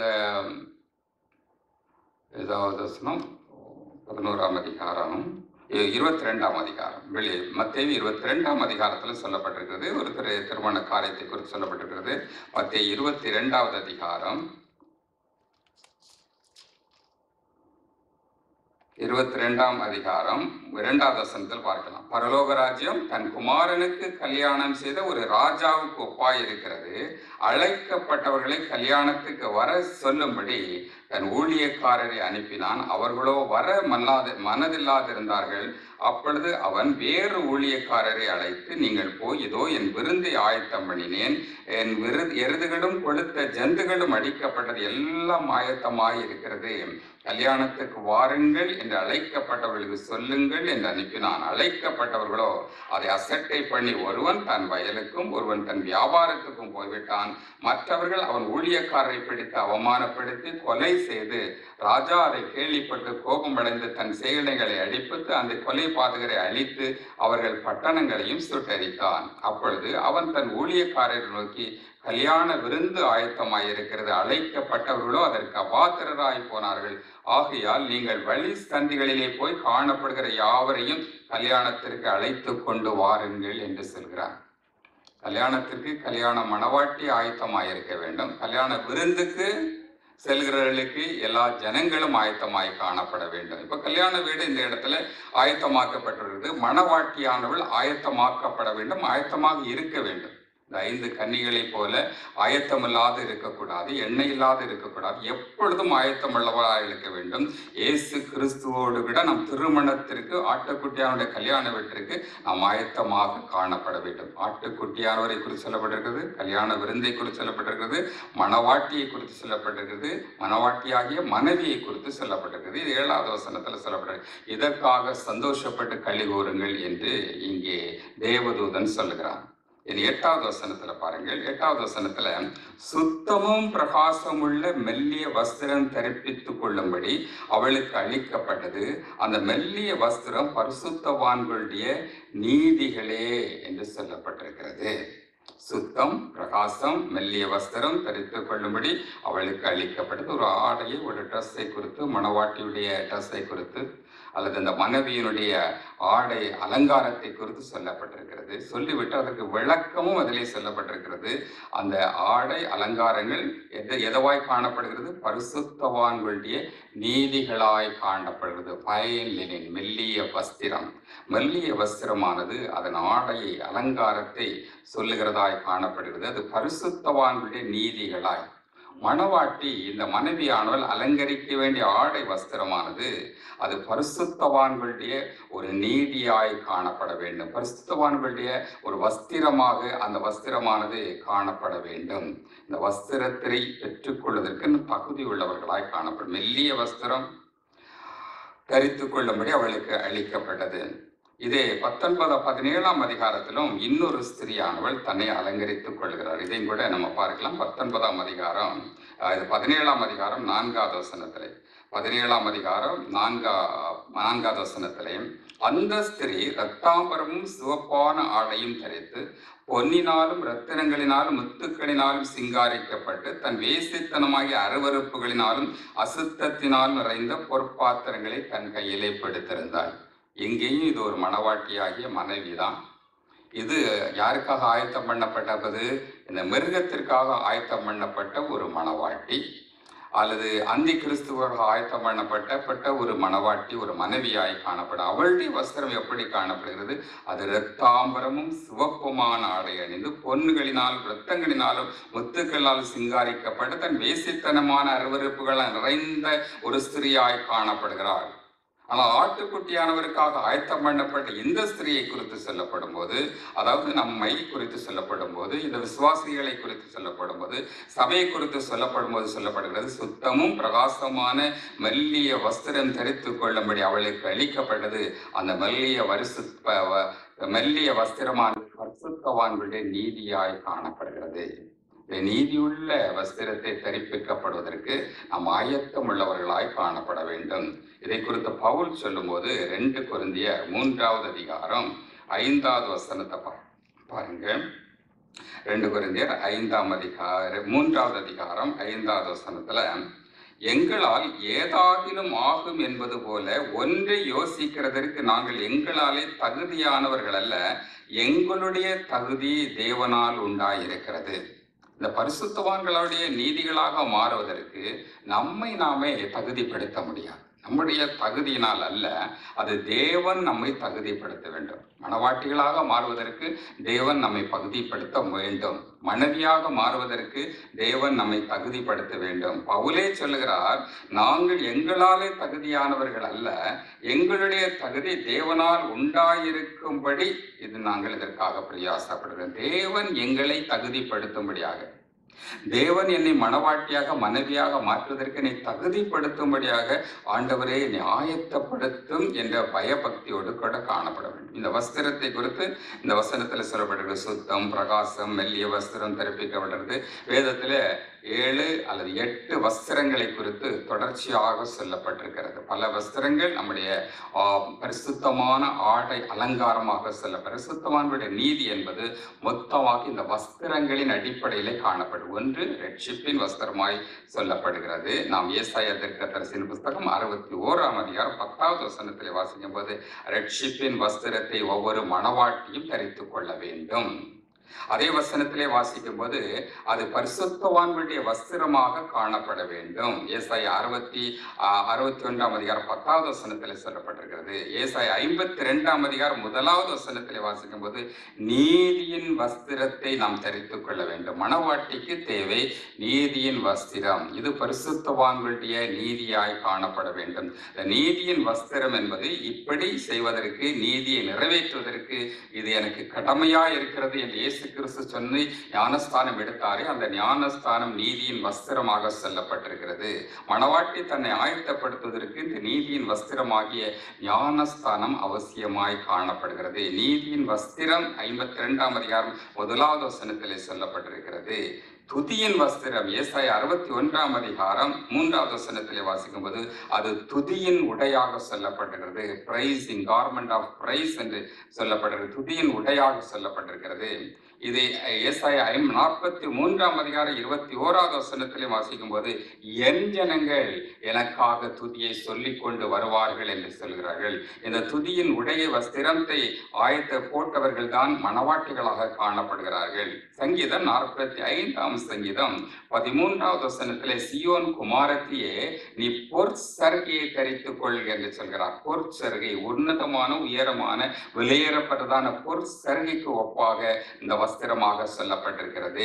ஏதாவது வசனம் பதினோராம் அதிகாரம் இருபத்தி ரெண்டாம் அதிகாரம் வெளி மத்தேவி இருபத்தி ரெண்டாம் அதிகாரத்தில் சொல்லப்பட்டிருக்கிறது ஒரு திரு திருமண காரியத்தை குறித்து சொல்லப்பட்டிருக்கிறது மத்திய இருபத்தி ரெண்டாவது அதிகாரம் இருபத்தி ரெண்டாம் அதிகாரம் இரண்டாவது வசனத்தில் பார்க்கலாம் பரலோக ராஜ்யம் தன் குமாரனுக்கு கல்யாணம் செய்த ஒரு ராஜாவுக்கு ஒப்பாய் இருக்கிறது அழைக்கப்பட்டவர்களை கல்யாணத்துக்கு வர சொல்லும்படி தன் ஊழியக்காரரை அனுப்பினான் அவர்களோ வர மல்லாத மனதில்லாதிருந்தார்கள் அப்பொழுது அவன் வேறு ஊழியக்காரரை அழைத்து நீங்கள் போய் இதோ என் விருந்தை ஆயத்தம் பண்ணினேன் என் விரு எருதுகளும் கொளுத்த ஜந்துகளும் அடிக்கப்பட்டது எல்லாம் ஆயத்தமாய் இருக்கிறது கல்யாணத்துக்கு வாருங்கள் என்று அழைக்கப்பட்டவர்களுக்கு சொல்லுங்கள் என்று அனுப்பினான் அழைக்கப்பட்டவர்களோ அதை அசட்டை பண்ணி ஒருவன் தன் வயலுக்கும் ஒருவன் தன் வியாபாரத்துக்கும் போய்விட்டான் மற்றவர்கள் அவன் ஊழியக்காரரை பிடித்து அவமானப்படுத்தி கொலை செய்து ராஜா அதை கேள்விப்பட்டு கோபமடைந்து தன் செயலைகளை அடிப்பித்து அந்த கொலை பாதகரை அழித்து அவர்கள் பட்டணங்களையும் சுட்டரித்தான் அப்பொழுது அவன் தன் ஊழியக்காரரை நோக்கி கல்யாண விருந்து ஆயத்தமாயிருக்கிறது அழைக்கப்பட்டவர்களோ அதற்கு அபாத்திரராய் போனார்கள் ஆகையால் நீங்கள் வழி சந்திகளிலே போய் காணப்படுகிற யாவரையும் கல்யாணத்திற்கு அழைத்து கொண்டு வாருங்கள் என்று சொல்கிறார் கல்யாணத்திற்கு கல்யாண மணவாட்டி ஆயத்தமாயிருக்க வேண்டும் கல்யாண விருந்துக்கு செல்கிறவர்களுக்கு எல்லா ஜனங்களும் ஆயத்தமாய் காணப்பட வேண்டும் இப்ப கல்யாண வீடு இந்த இடத்துல ஆயத்தமாக்கப்பட்டிருக்கிறது மணவாட்டியானவள் ஆயத்தமாக்கப்பட வேண்டும் ஆயத்தமாக இருக்க வேண்டும் இந்த ஐந்து கன்னிகளைப் போல ஆயத்தமில்லாது இருக்கக்கூடாது எண்ணெய் இல்லாது இருக்கக்கூடாது எப்பொழுதும் ஆயத்தமுள்ளவராக இருக்க வேண்டும் இயேசு கிறிஸ்துவோடு கூட நம் திருமணத்திற்கு ஆட்டுக்குட்டியானுடைய கல்யாண வீட்டிற்கு நாம் ஆயத்தமாக காணப்பட வேண்டும் ஆட்டுக்குட்டியானவரை குறித்து சொல்லப்பட்டிருக்கிறது கல்யாண விருந்தை குறித்து சொல்லப்பட்டிருக்கிறது மணவாட்டியை குறித்து சொல்லப்பட்டிருக்கிறது மணவாட்டியாகிய மனைவியை குறித்து சொல்லப்பட்டிருக்கிறது இது ஏழாவது வசனத்தில் சொல்லப்பட்டிருக்கு இதற்காக சந்தோஷப்பட்டு களி கூறுங்கள் என்று இங்கே தேவதூதன் சொல்லுகிறான் இது எட்டாவது வசனத்துல பாருங்கள் எட்டாவது வசனத்துல சுத்தமும் பிரகாசமுள்ள மெல்லிய வஸ்திரம் தரிப்பித்துக் கொள்ளும்படி அவளுக்கு அளிக்கப்பட்டது அந்த மெல்லிய வஸ்திரம் பரிசுத்தவான்களுடைய நீதிகளே என்று சொல்லப்பட்டிருக்கிறது சுத்தம் பிரகாசம் மெல்லிய வஸ்திரம் தரித்துக் கொள்ளும்படி அவளுக்கு அளிக்கப்பட்டது ஒரு ஆடையை ஒரு ட்ரெஸ்ஸை குறித்து மணவாட்டியுடைய ட்ரெஸ்ஸை குறித்து அல்லது அந்த மனைவியினுடைய ஆடை அலங்காரத்தை குறித்து சொல்லப்பட்டிருக்கிறது சொல்லிவிட்டு அதற்கு விளக்கமும் அதிலே சொல்லப்பட்டிருக்கிறது அந்த ஆடை அலங்காரங்கள் எது எதவாய் காணப்படுகிறது பரிசுத்தவான்களுடைய நீதிகளாய் காணப்படுகிறது பயன் லினின் மெல்லிய வஸ்திரம் மெல்லிய வஸ்திரமானது அதன் ஆடையை அலங்காரத்தை சொல்லுகிறதாய் காணப்படுகிறது அது பரிசுத்தவான்களுடைய நீதிகளாய் மணவாட்டி இந்த மனைவியானவள் அலங்கரிக்க வேண்டிய ஆடை வஸ்திரமானது அது பரிசுத்தவான்களுடைய ஒரு நீதியாய் காணப்பட வேண்டும் பரிசுத்தவான்களுடைய ஒரு வஸ்திரமாக அந்த வஸ்திரமானது காணப்பட வேண்டும் இந்த வஸ்திரத்தை பெற்றுக்கொள்வதற்கு தகுதி உள்ளவர்களாய் காணப்படும் மெல்லிய வஸ்திரம் தரித்துக் கொள்ளும்படி அவளுக்கு அளிக்கப்பட்டது இதே பத்தொன்பது பதினேழாம் அதிகாரத்திலும் இன்னொரு ஸ்திரியானவள் தன்னை அலங்கரித்துக் கொள்கிறார் இதையும் கூட நம்ம பார்க்கலாம் பத்தொன்பதாம் அதிகாரம் அஹ், இது பதினேழாம் அதிகாரம் நான்காவது வசனத்திலே பதினேழாம் அதிகாரம் நான்கா நான்காவது வசனத்திலையும் அந்த ஸ்திரீ ரத்தாம்பரமும் சிவப்பான ஆடையும் தரித்து பொன்னினாலும் ரத்தினங்களினாலும் முத்துக்களினாலும் சிங்காரிக்கப்பட்டு தன் வேசித்தனமாகிய அருவருப்புகளினாலும் அசுத்தத்தினால் நிறைந்த பொற்பாத்திரங்களை தன் கையிலே பிடித்திருந்தாள் இங்கேயும் இது ஒரு மணவாட்டியாகிய மனைவிதான் இது யாருக்காக ஆயத்தம் பண்ணப்பட்டது இந்த மிருகத்திற்காக ஆயத்தம் பண்ணப்பட்ட ஒரு மணவாட்டி அல்லது அந்தி கிறிஸ்துவாக ஆயத்தம் பண்ணப்பட்டப்பட்ட ஒரு மணவாட்டி ஒரு மனைவியாய் காணப்படும் அவளுடைய வஸ்திரம் எப்படி காணப்படுகிறது அது இரத்தாம்பரமும் சிவப்புமான ஆடை அணிந்து பொன்னுகளினால் இரத்தங்களினாலும் முத்துக்களால் சிங்காரிக்கப்பட்டு தன் வேசித்தனமான அருவருப்புகள் நிறைந்த ஒரு ஸ்திரியாய் காணப்படுகிறாள் ஆனால் ஆட்டுக்குட்டியானவருக்காக ஆயத்தம் பண்ணப்பட்ட இந்த ஸ்திரியை குறித்து சொல்லப்படும் போது அதாவது நம்மை குறித்து சொல்லப்படும் போது இந்த விசுவாசிகளை குறித்து சொல்லப்படும் போது சபையை குறித்து சொல்லப்படும் போது சொல்லப்படுகிறது சுத்தமும் பிரகாசமான மெல்லிய வஸ்திரம் தரித்து கொள்ளும்படி அவளுக்கு அளிக்கப்பட்டது அந்த மெல்லிய வரிசு ப- வ- மெல்லிய வஸ்திரமான பரிசுத்தவான்களுடைய நீதியாய் காணப்படுகிறது இந்த நீதியுள்ள வஸ்திரத்தை தரிப்பிக்கப்படுவதற்கு நாம் ஆயத்தம் உள்ளவர்களாய் காணப்பட வேண்டும் இதை குறித்து பவுல் சொல்லும்போது ரெண்டு குருந்திய மூன்றாவது அதிகாரம் ஐந்தாவது வசனத்தை பா- பாருங்க ரெண்டு குருந்தியர் ஐந்தாம் அதிகாரம் மூன்றாவது அதிகாரம் ஐந்தாவது வசனத்துல எங்களால் ஏதாகிலும் ஆகும் என்பது போல ஒன்றை யோசிக்கிறதற்கு நாங்கள் எங்களாலே தகுதியானவர்கள் அல்ல எங்களுடைய தகுதி தேவனால் உண்டாயிருக்கிறது இந்த பரிசுத்தவான்களுடைய நீதிகளாக மாறுவதற்கு நம்மை நாமே தகுதிப்படுத்த முடியாது நம்முடைய தகுதியினால் அல்ல அது தேவன் நம்மை தகுதிப்படுத்த வேண்டும் மணவாட்டிகளாக மாறுவதற்கு தேவன் நம்மை தகுதிப்படுத்த வேண்டும் மனைவியாக மாறுவதற்கு தேவன் நம்மை தகுதிப்படுத்த வேண்டும் பவுலே சொல்லுகிறார் நாங்கள் எங்களாலே தகுதியானவர்கள் அல்ல எங்களுடைய தகுதி தேவனால் உண்டாயிருக்கும்படி இது நாங்கள் இதற்காக பிரயாசப்படுகிறோம் தேவன் எங்களை தகுதிப்படுத்தும்படியாக தேவன் என்னை மணவாட்டியாக மனைவியாக மாற்றுவதற்கு என்னை தகுதிப்படுத்தும்படியாக ஆண்டவரே என்னை ஆயத்தப்படுத்தும் என்ற பயபக்தியோடு கூட காணப்பட வேண்டும் இந்த வஸ்திரத்தை குறித்து இந்த வசனத்தில் சொல்லப்படுகிறது சுத்தம் பிரகாசம் மெல்லிய வஸ்திரம் தெரிவிக்கப்படுறது வேதத்தில் ஏழு அல்லது எட்டு வஸ்திரங்களை குறித்து தொடர்ச்சியாக சொல்லப்பட்டிருக்கிறது பல வஸ்திரங்கள் நம்முடைய ஆ, பரிசுத்தமான ஆடை அலங்காரமாக சொல்ல பரிசுத்தவான்களுடைய நீதி என்பது மொத்தமாக இந்த வஸ்திரங்களின் அடிப்படையிலே காணப்படும் ஒன்று ரட்சிப்பின் வஸ்திரமாய் சொல்லப்படுகிறது நாம் ஏசாய தரிசின் புஸ்தகம் அறுபத்தி ஓராம் அதிகாரம் பத்தாவது வசனத்திலே வாசிக்கும் போது ரட்சிப்பின் வஸ்திரத்தை ஒவ்வொரு மணவாட்டியும் தரித்துக் கொள்ள வேண்டும் அதே வசனத்திலே வாசிக்கும் போது அது பரிசுத்தவான்களுடைய வஸ்திரமாக காணப்பட வேண்டும் ஏசாய் அறுபத்தி அறுபத்தி ஒன்றாம் அதிகாரம் பத்தாவது வசனத்தில் சொல்லப்பட்டிருக்கிறது ஏசாய் ஐம்பத்தி ரெண்டாம் அதிகாரம் முதலாவது வசனத்திலே வாசிக்கும் போது நீதியின் வஸ்திரத்தை நாம் தரித்துக் கொள்ள வேண்டும் மணவாட்டிக்கு தேவை நீதியின் வஸ்திரம் இது பரிசுத்தவான்களுடைய நீதியாய் காணப்பட வேண்டும் இந்த நீதியின் வஸ்திரம் என்பது இப்படி செய்வதற்கு நீதியை நிறைவேற்றுவதற்கு இது எனக்கு கடமையா இருக்கிறது என்று இயேசு கிறிஸ்து சொல்லி ஞானஸ்தானம் எடுத்தாரே அந்த ஞானஸ்தானம் நீதியின் வஸ்திரமாக சொல்லப்பட்டிருக்கிறது மணவாட்டி தன்னை ஆயத்தப்படுத்துவதற்கு இந்த நீதியின் வஸ்திரமாகிய ஞானஸ்தானம் அவசியமாய் காணப்படுகிறது நீதியின் வஸ்திரம் ஐம்பத்தி ரெண்டாம் அதிகாரம் முதலாவது வசனத்திலே சொல்லப்பட்டிருக்கிறது துதியின் வஸ்திரம் ஏசாய் அறுபத்தி ஒன்றாம் அதிகாரம் மூன்றாவது வசனத்திலே வாசிக்கும் போது அது துதியின் உடையாக சொல்லப்பட்டிருக்கிறது praise in garment of praise என்று சொல்லப்படுகிறது துதியின் உடையாக சொல்லப்பட்டிருக்கிறது இதை ஏசாய ஐம் நாற்பத்தி மூன்றாம் அதிகாரம் இருபத்தி ஓராவது வசனத்திலே வாசிக்கும் போது என் ஜனங்கள் எனக்காக துதியை சொல்லிக் கொண்டு வருவார்கள் என்று சொல்கிறார்கள் இந்த துதியின் உடைய வஸ்திரத்தை ஆயத்த போட்டவர்கள் தான் மணவாட்டிகளாக காணப்படுகிறார்கள் சங்கீதம் நாற்பத்தி ஐந்தாம் சங்கீதம் பதிமூன்றாவது வசனத்திலே சியோன் குமாரத்தியே நீ பொற்சருகையை தரித்துக் கொள் என்று சொல்கிறார் பொற்சருகை உன்னதமான உயரமான வெளியேறப்பட்டதான பொற்சருகைக்கு ஒப்பாக இந்த வஸ்திரமாக சொல்லப்பட்டிருக்கிறது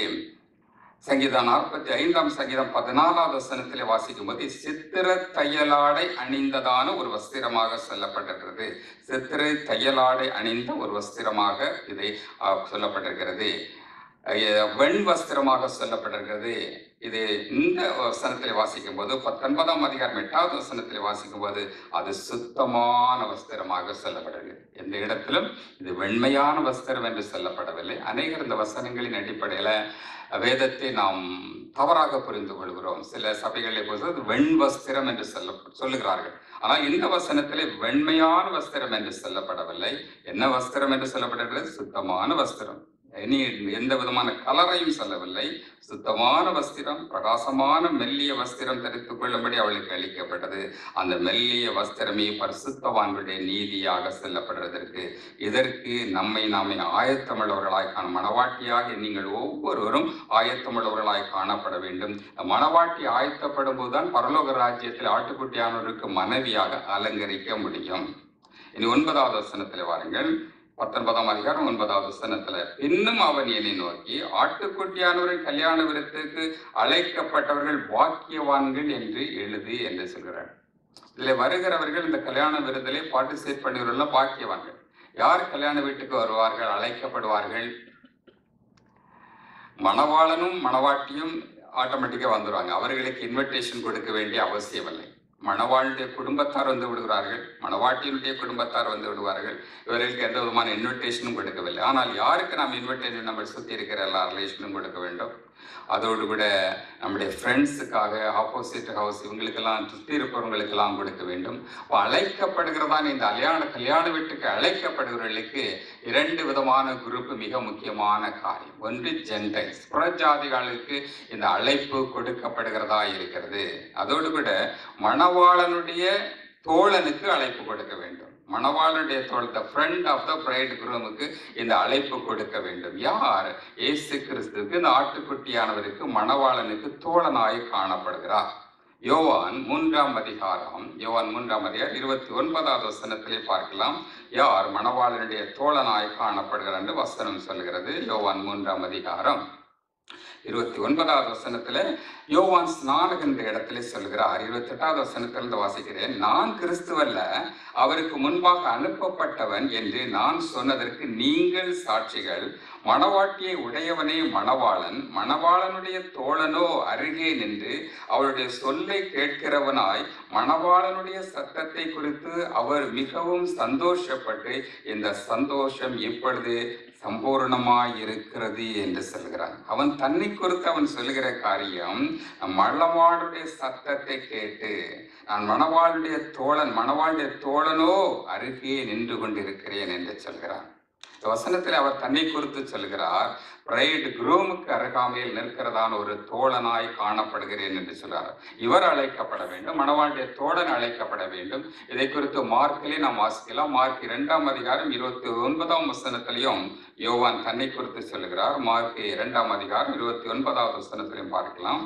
சங்கீதம் நாற்பத்தி ஐந்தாம் சங்கீதம் பதினாலாவது வசனத்திலே வாசிக்கும் போது சித்திர தையலாடை அணிந்ததான ஒரு வஸ்திரமாக சொல்லப்பட்டிருக்கிறது சித்திரை தையலாடை அணிந்த ஒரு வஸ்திரமாக இதை ஆ, சொல்லப்பட்டிருக்கிறது அஹ், வெண் வஸ்திரமாக சொல்லப்பட்டிருக்கிறது இது இந்த வசனத்தில் வாசிக்கும் போது பத்தொன்பதாம் அதிகாரம் எட்டாவது வசனத்தில் வாசிக்கும் போது அது சுத்தமான வஸ்திரமாக சொல்லப்படவில்லை எந்த இடத்திலும் இது வெண்மையான வஸ்திரம் என்று சொல்லப்படவில்லை அநேகர் இந்த வசனங்களின் அடிப்படையில் வேதத்தை நாம் தவறாக புரிந்து கொள்கிறோம் சில சபைகளை பொறுத்து அது வெண் வஸ்திரம் என்று சொல்ல சொல்லுகிறார்கள் ஆனால் இந்த வசனத்திலே வெண்மையான வஸ்திரம் என்று சொல்லப்படவில்லை என்ன வஸ்திரம் என்று சொல்லப்பட்டிருக்கிறது சுத்தமான வஸ்திரம் இனி எந்த விதமான கலரையும் சொல்லவில்லை சுத்தமான வஸ்திரம் பிரகாசமான மெல்லிய வஸ்திரம் தரித்துக் கொள்ளும்படி அவளுக்கு அளிக்கப்பட்டது அந்த மெல்லிய வஸ்திரமே பரிசுத்தவான்களுடைய நீதியாக செல்லப்படுவதற்கு இதற்கு நம்மை நாமே ஆயத்தமுள்ளவர்களாய் காண மணவாட்டியாக நீங்கள் ஒவ்வொருவரும் ஆயத்தமுள்ளவர்களாய் காணப்பட வேண்டும் மணவாட்டி ஆயத்தப்படும் போதுதான் பரலோக ராஜ்யத்தில் ஆட்டுக்குட்டியானவருக்கு மனைவியாக அலங்கரிக்க முடியும் இனி ஒன்பதாவது வசனத்தில் வாருங்கள் பத்தொன்பதாம் அதிகாரம் ஒன்பதாவது வசனத்துல இன்னும் அவன் என்னை நோக்கி ஆட்டுக்குட்டியானவரின் கல்யாண விருத்துக்கு அழைக்கப்பட்டவர்கள் பாக்கியவான்கள் என்று எழுது என்று சொல்கிறார் இதுல வருகிறவர்கள் இந்த கல்யாண விருந்திலே பார்ட்டிசிபேட் பண்ணுகிறவர்கள் பாக்கியவான்கள் யார் கல்யாண வீட்டுக்கு வருவார்கள் அழைக்கப்படுவார்கள் மணவாளனும் மணவாட்டியும் ஆட்டோமேட்டிக்காக வந்துடுவாங்க அவர்களுக்கு இன்விடேஷன் கொடுக்க வேண்டிய அவசியமில்லை மணவாளுடைய குடும்பத்தார் வந்து விடுகிறார்கள் மணவாட்டியினுடைய குடும்பத்தார் வந்து விடுவார்கள் இவர்களுக்கு எந்த விதமான இன்விடேஷனும் கொடுக்கவில்லை ஆனால் யாருக்கு நாம் இன்விடேஷன் நம்ம சுற்றி இருக்கிற எல்லா ரிலேஷனும் கொடுக்க வேண்டும் அதோடு கூட நம்முடைய ஃப்ரெண்ட்ஸுக்காக ஆப்போசிட் ஹவுஸ் இவங்களுக்கெல்லாம் சுற்றி இருப்பவங்களுக்கெல்லாம் கொடுக்க வேண்டும் அப்போ அழைக்கப்படுகிறதான இந்த கல்யாண கல்யாண வீட்டுக்கு அழைக்கப்படுகிறவர்களுக்கு இரண்டு விதமான குரூப் மிக முக்கியமான காரியம் ஒன்று ஜென்டைல்ஸ் புறஜாதிகளுக்கு இந்த அழைப்பு கொடுக்கப்படுகிறதா இருக்கிறது அதோடு கூட மணவாளனுடைய தோழனுக்கு அழைப்பு கொடுக்க வேண்டும் மணவாளனுடைய தோல் the friend of the bride குரூமுக்கு இந்த அழைப்பு கொடுக்க வேண்டும் யார் இயேசு கிறிஸ்துவுக்கு இந்த ஆட்டுக்குட்டியானவருக்கு மணவாளனுக்கு தோழனாய் காணப்படுகிறார் யோவான் மூன்றாம் அதிகாரம் யோவான் மூன்றாம் அதிகாரம் இருபத்தி ஒன்பதாவது வசனத்திலே பார்க்கலாம் யார் மணவாளனுடைய தோழனாய் காணப்படுகிறார் என்று வசனம் சொல்கிறது யோவான் மூன்றாம் அதிகாரம் இருபத்தி ஒன்பதாவது வசனத்துல யோவான் ஸ்நானக் என்ற இடத்துல சொல்கிறார் இருபத்தி எட்டாவது வசனத்திலிருந்து வாசிக்கிறேன் நான் கிறிஸ்துவல்ல அவருக்கு முன்பாக அனுப்பப்பட்டவன் என்று நான் சொன்னதற்கு நீங்கள் சாட்சிகள் மணவாட்டியை உடையவனே மணவாளன் மணவாளனுடைய தோழனோ அருகே நின்று அவருடைய சொல்லை கேட்கிறவனாய் மணவாளனுடைய சத்தத்தை குறித்து அவர் மிகவும் சந்தோஷப்பட்டு இந்த சந்தோஷம் இப்பொழுது சம்பூர்ணமாய் இருக்கிறது என்று சொல்கிறான் அவன் தன்னை குறித்து அவன் சொல்லுகிற காரியம் மணவாளுடைய சத்தத்தை கேட்டு நான் மணவாளுடைய தோழன் மணவாளுடைய தோழனோ அருகே நின்று கொண்டிருக்கிறேன் என்று சொல்கிறான் இந்த வசனத்தில் அவர் தன்னை குறித்து சொல்கிறார் பிரைட் குரூமுக்கு அருகாமையில் நிற்கிறதான ஒரு தோழனாய் காணப்படுகிறேன் என்று சொல்றார் இவர் அழைக்கப்பட வேண்டும் மணவாளுடைய தோழன் அழைக்கப்பட வேண்டும் இதை குறித்து மார்க்கிலே நாம் வாசிக்கலாம் மார்க் இரண்டாம் அதிகாரம் இருபத்தி ஒன்பதாம் வசனத்திலையும் யோவான் தன்னை குறித்து சொல்லுகிறார் மார்க் இரண்டாம் அதிகாரம் இருபத்தி ஒன்பதாவது வசனத்திலையும் பார்க்கலாம்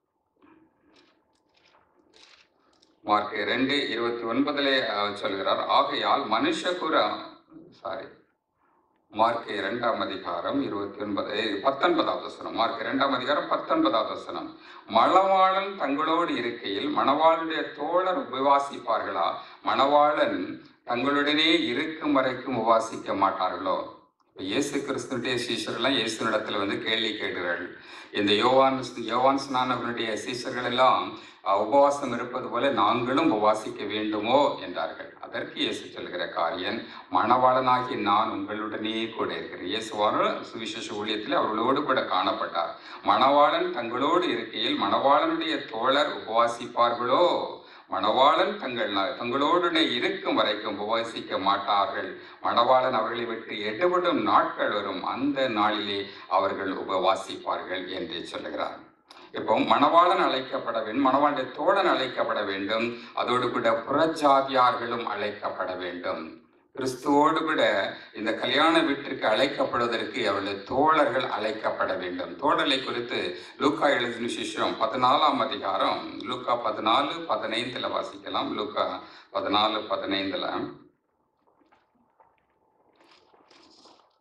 மார்க் ரெண்டு இருபத்தி ஒன்பதிலே அவர் சொல்கிறார் ஆகையால் மனுஷகுர சாரி மார்க் இரண்டாம் அதிகாரம் இருபத்தி ஒன்பது பத்தொன்பதாவது வசனம் மார்க் இரண்டாம் அதிகாரம் பத்தொன்பதாவது வசனம் மணவாளன் தங்களோடு இருக்கையில் மணவாளுடைய தோழர் உபவாசிப்பார்களா மணவாளன் தங்களுடனே இருக்கும் வரைக்கும் உபாசிக்க மாட்டார்களோ இப்ப இயேசு கிறிஸ்துடைய சீஷர்கள்லாம் இயேசுனிடத்தில் வந்து கேள்வி கேட்கிறார்கள் இந்த யோவான் யோவான் ஸ்நானவனுடைய சீஷர்கள் எல்லாம் அஹ், உபவாசம் இருப்பது போல நாங்களும் உபவாசிக்க வேண்டுமோ என்றார்கள் அதற்கு இயேசு சொல்கிற காரியன் மணவாளனாகி நான் உங்களுடனே கூட இருக்கிறேன் இயேசுவான சுவிசேஷ ஊழியத்தில் அவர்களோடு கூட காணப்பட்டார் மணவாளன் தங்களோடு இருக்கையில் மணவாளனுடைய தோழர் உபவாசிப்பார்களோ மணவாளன் தங்கள் தங்களோடு இருக்கும் வரைக்கும் உபவாசிக்க மாட்டார்கள் மணவாளன் அவர்களை விட்டு எடுபடும் நாட்கள் வரும் அந்த நாளிலே அவர்கள் உபவாசிப்பார்கள் என்று சொல்லுகிறார் இப்போ மணவாளன் அழைக்கப்பட வேண்டும் மணவாளுடைய தோழன் அழைக்கப்பட வேண்டும் அதோடு கூட புறஜாதியார்களும் அழைக்கப்பட வேண்டும் கிறிஸ்துவோடு கூட இந்த கல்யாண வீட்டிற்கு அழைக்கப்படுவதற்கு அவருடைய தோழர்கள் அழைக்கப்பட வேண்டும் தோழலை குறித்து லூக்கா எழுதின சிஷ்யம் பதினாலாம் அதிகாரம் லூக்கா பதினாலு பதினைந்துல வாசிக்கலாம் லூக்கா பதினாலு பதினைந்துல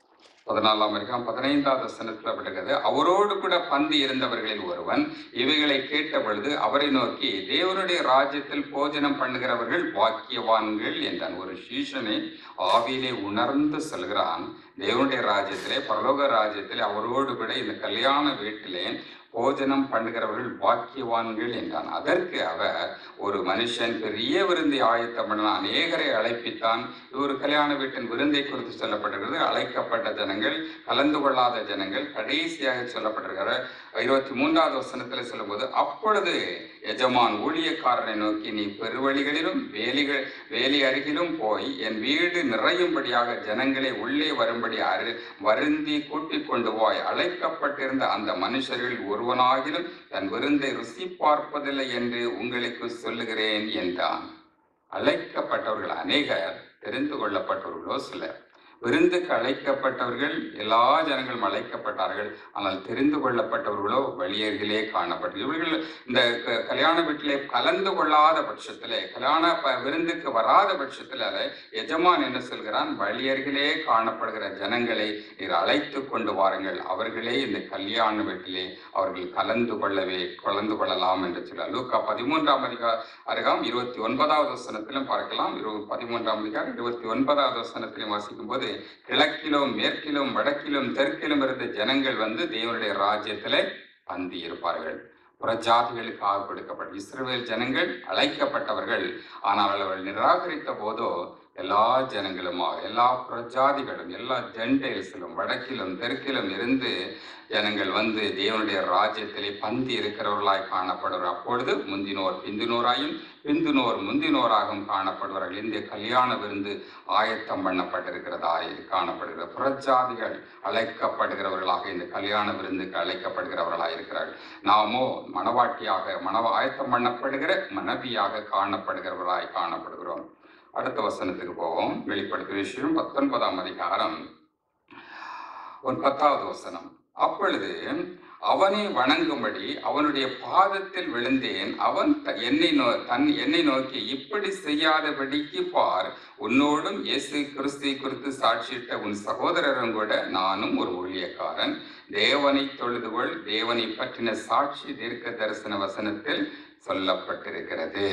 பதினாலாம் அதிகாரம் பதினைந்தாவது வசனத்தில் அப்படிங்கிறது அவரோடு கூட பந்தி இருந்தவர்களில் ஒருவன் இவைகளை கேட்ட பொழுது அவரை நோக்கி தேவனுடைய ராஜ்யத்தில் போஜனம் பண்ணுகிறவர்கள் பாக்கியவான்கள் என்றான் ஒரு சீஷனை ஆவியிலே உணர்ந்து சொல்கிறான் தேவனுடைய ராஜ்யத்திலே பரலோக ராஜ்யத்திலே அவரோடு கூட இந்த கல்யாண வீட்டிலே போஜனம் பண்ணுகிறவர்கள் பாக்கியவான்கள் என்றான் அதற்கு அவர் ஒரு மனுஷன் பெரிய விருந்தை ஆயத்தம் பண்ணினான் அநேகரை அழைப்பித்தான் இது ஒரு கல்யாண வீட்டின் விருந்தை குறித்து சொல்லப்பட்டிருக்கிறது அழைக்கப்பட்ட ஜனங்கள் கலந்து கொள்ளாத ஜனங்கள் கடைசியாக சொல்லப்பட்டிருக்கிற இருபத்தி மூன்றாவது வசனத்தில் சொல்லும்போது அப்பொழுது எஜமான் ஊழியக்காரனை நோக்கி நீ பெருவழிகளிலும் வேலிகள் வேலி அருகிலும் போய் என் வீடு நிறையும்படியாக ஜனங்களை உள்ளே வரும்படி அரு வருந்தி கூட்டிக் கொண்டு போய் அழைக்கப்பட்டிருந்த அந்த மனுஷர்கள் ஒருவனாகிலும் தன் விருந்தை ருசி பார்ப்பதில்லை என்று உங்களுக்கு சொல்லுகிறேன் என்றான் அழைக்கப்பட்டவர்கள் அநேகர் தெரிந்து கொள்ளப்பட்டவர்களோ சிலர் விருந்துக்கு அழைக்கப்பட்டவர்கள் எல்லா ஜனங்களும் அழைக்கப்பட்டார்கள் ஆனால் தெரிந்து கொள்ளப்பட்டவர்களோ வழியர்களே காணப்பட்டது இவர்கள் இந்த க- கல்யாண வீட்டிலே கலந்து கொள்ளாத பட்சத்திலே கல்யாண ப- விருந்துக்கு வராத பட்சத்தில் எஜமான் என்ன சொல்கிறான் வழியர்களே காணப்படுகிற ஜனங்களை நீர் அழைத்து கொண்டு வாருங்கள் அவர்களே இந்த கல்யாண வீட்டிலே அவர்கள் கலந்து கொள்ளவே கலந்து கொள்ளலாம் என்று சொல்ல லூக்கா பதிமூன்றாம் அதிகார அருகாம் இருபத்தி ஒன்பதாவது வசனத்திலும் பார்க்கலாம் இரு பதிமூன்றாம் அதிகாரம் இருபத்தி ஒன்பதாவது வசனத்திலும் வாசிக்கும் போது கிழக்கிலும் மேற்கிலும் வடக்கிலும் தெற்கிலும் இருந்த ஜனங்கள் வந்து தேவனுடைய ராஜ்யத்திலே பந்தி இருப்பார்கள் புறஜாதிகளுக்காக கொடுக்கப்பட்ட இஸ்ரவேல் ஜனங்கள் அழைக்கப்பட்டவர்கள் ஆனால் அவர்கள் நிராகரித்த போதோ எல்லா ஜனங்களுமாக எல்லா பிரஜாதிகளும் எல்லா ஜென்டைல்ஸிலும் வடக்கிலும் தெற்கிலும் இருந்து ஜனங்கள் வந்து தேவனுடைய ராஜ்யத்திலே பந்தி இருக்கிறவர்களாய் காணப்படுவார் அப்பொழுது முந்தினோர் பிந்தினோராயும் பிந்தினோர் முந்தினோராகவும் காணப்படுவார்கள் இந்த கல்யாண விருந்து ஆயத்தம் பண்ணப்பட்டிருக்கிறதாய் காணப்படுகிறது புறஜாதிகள் அழைக்கப்படுகிறவர்களாக இந்த கல்யாண விருந்துக்கு அழைக்கப்படுகிறவர்களாக இருக்கிறார்கள் நாமோ மணவாட்டியாக மணவ ஆயத்தம் பண்ணப்படுகிற மனைவியாக காணப்படுகிறவர்களாய் காணப்படுகிறோம் அடுத்த வசனத்துக்கு போவோம் வெளிப்படுத்தும் விஷயம் பத்தொன்பதாம் அதிகாரம் ஒரு பத்தாவது வசனம் அப்பொழுது அவனை வணங்கும்படி அவனுடைய பாதத்தில் விழுந்தேன் அவன் த- என்னை நோ தன் என்னை நோக்கி இப்படி செய்யாதபடிக்கு பார் உன்னோடும் இயேசு கிறிஸ்துவை குறித்து சாட்சியிட்ட உன் சகோதரரும் கூட நானும் ஒரு ஊழியக்காரன் தேவனை தொழுதுகொள் தேவனை பற்றின சாட்சி தீர்க்க தரிசன வசனத்தில் சொல்லப்பட்டிருக்கிறது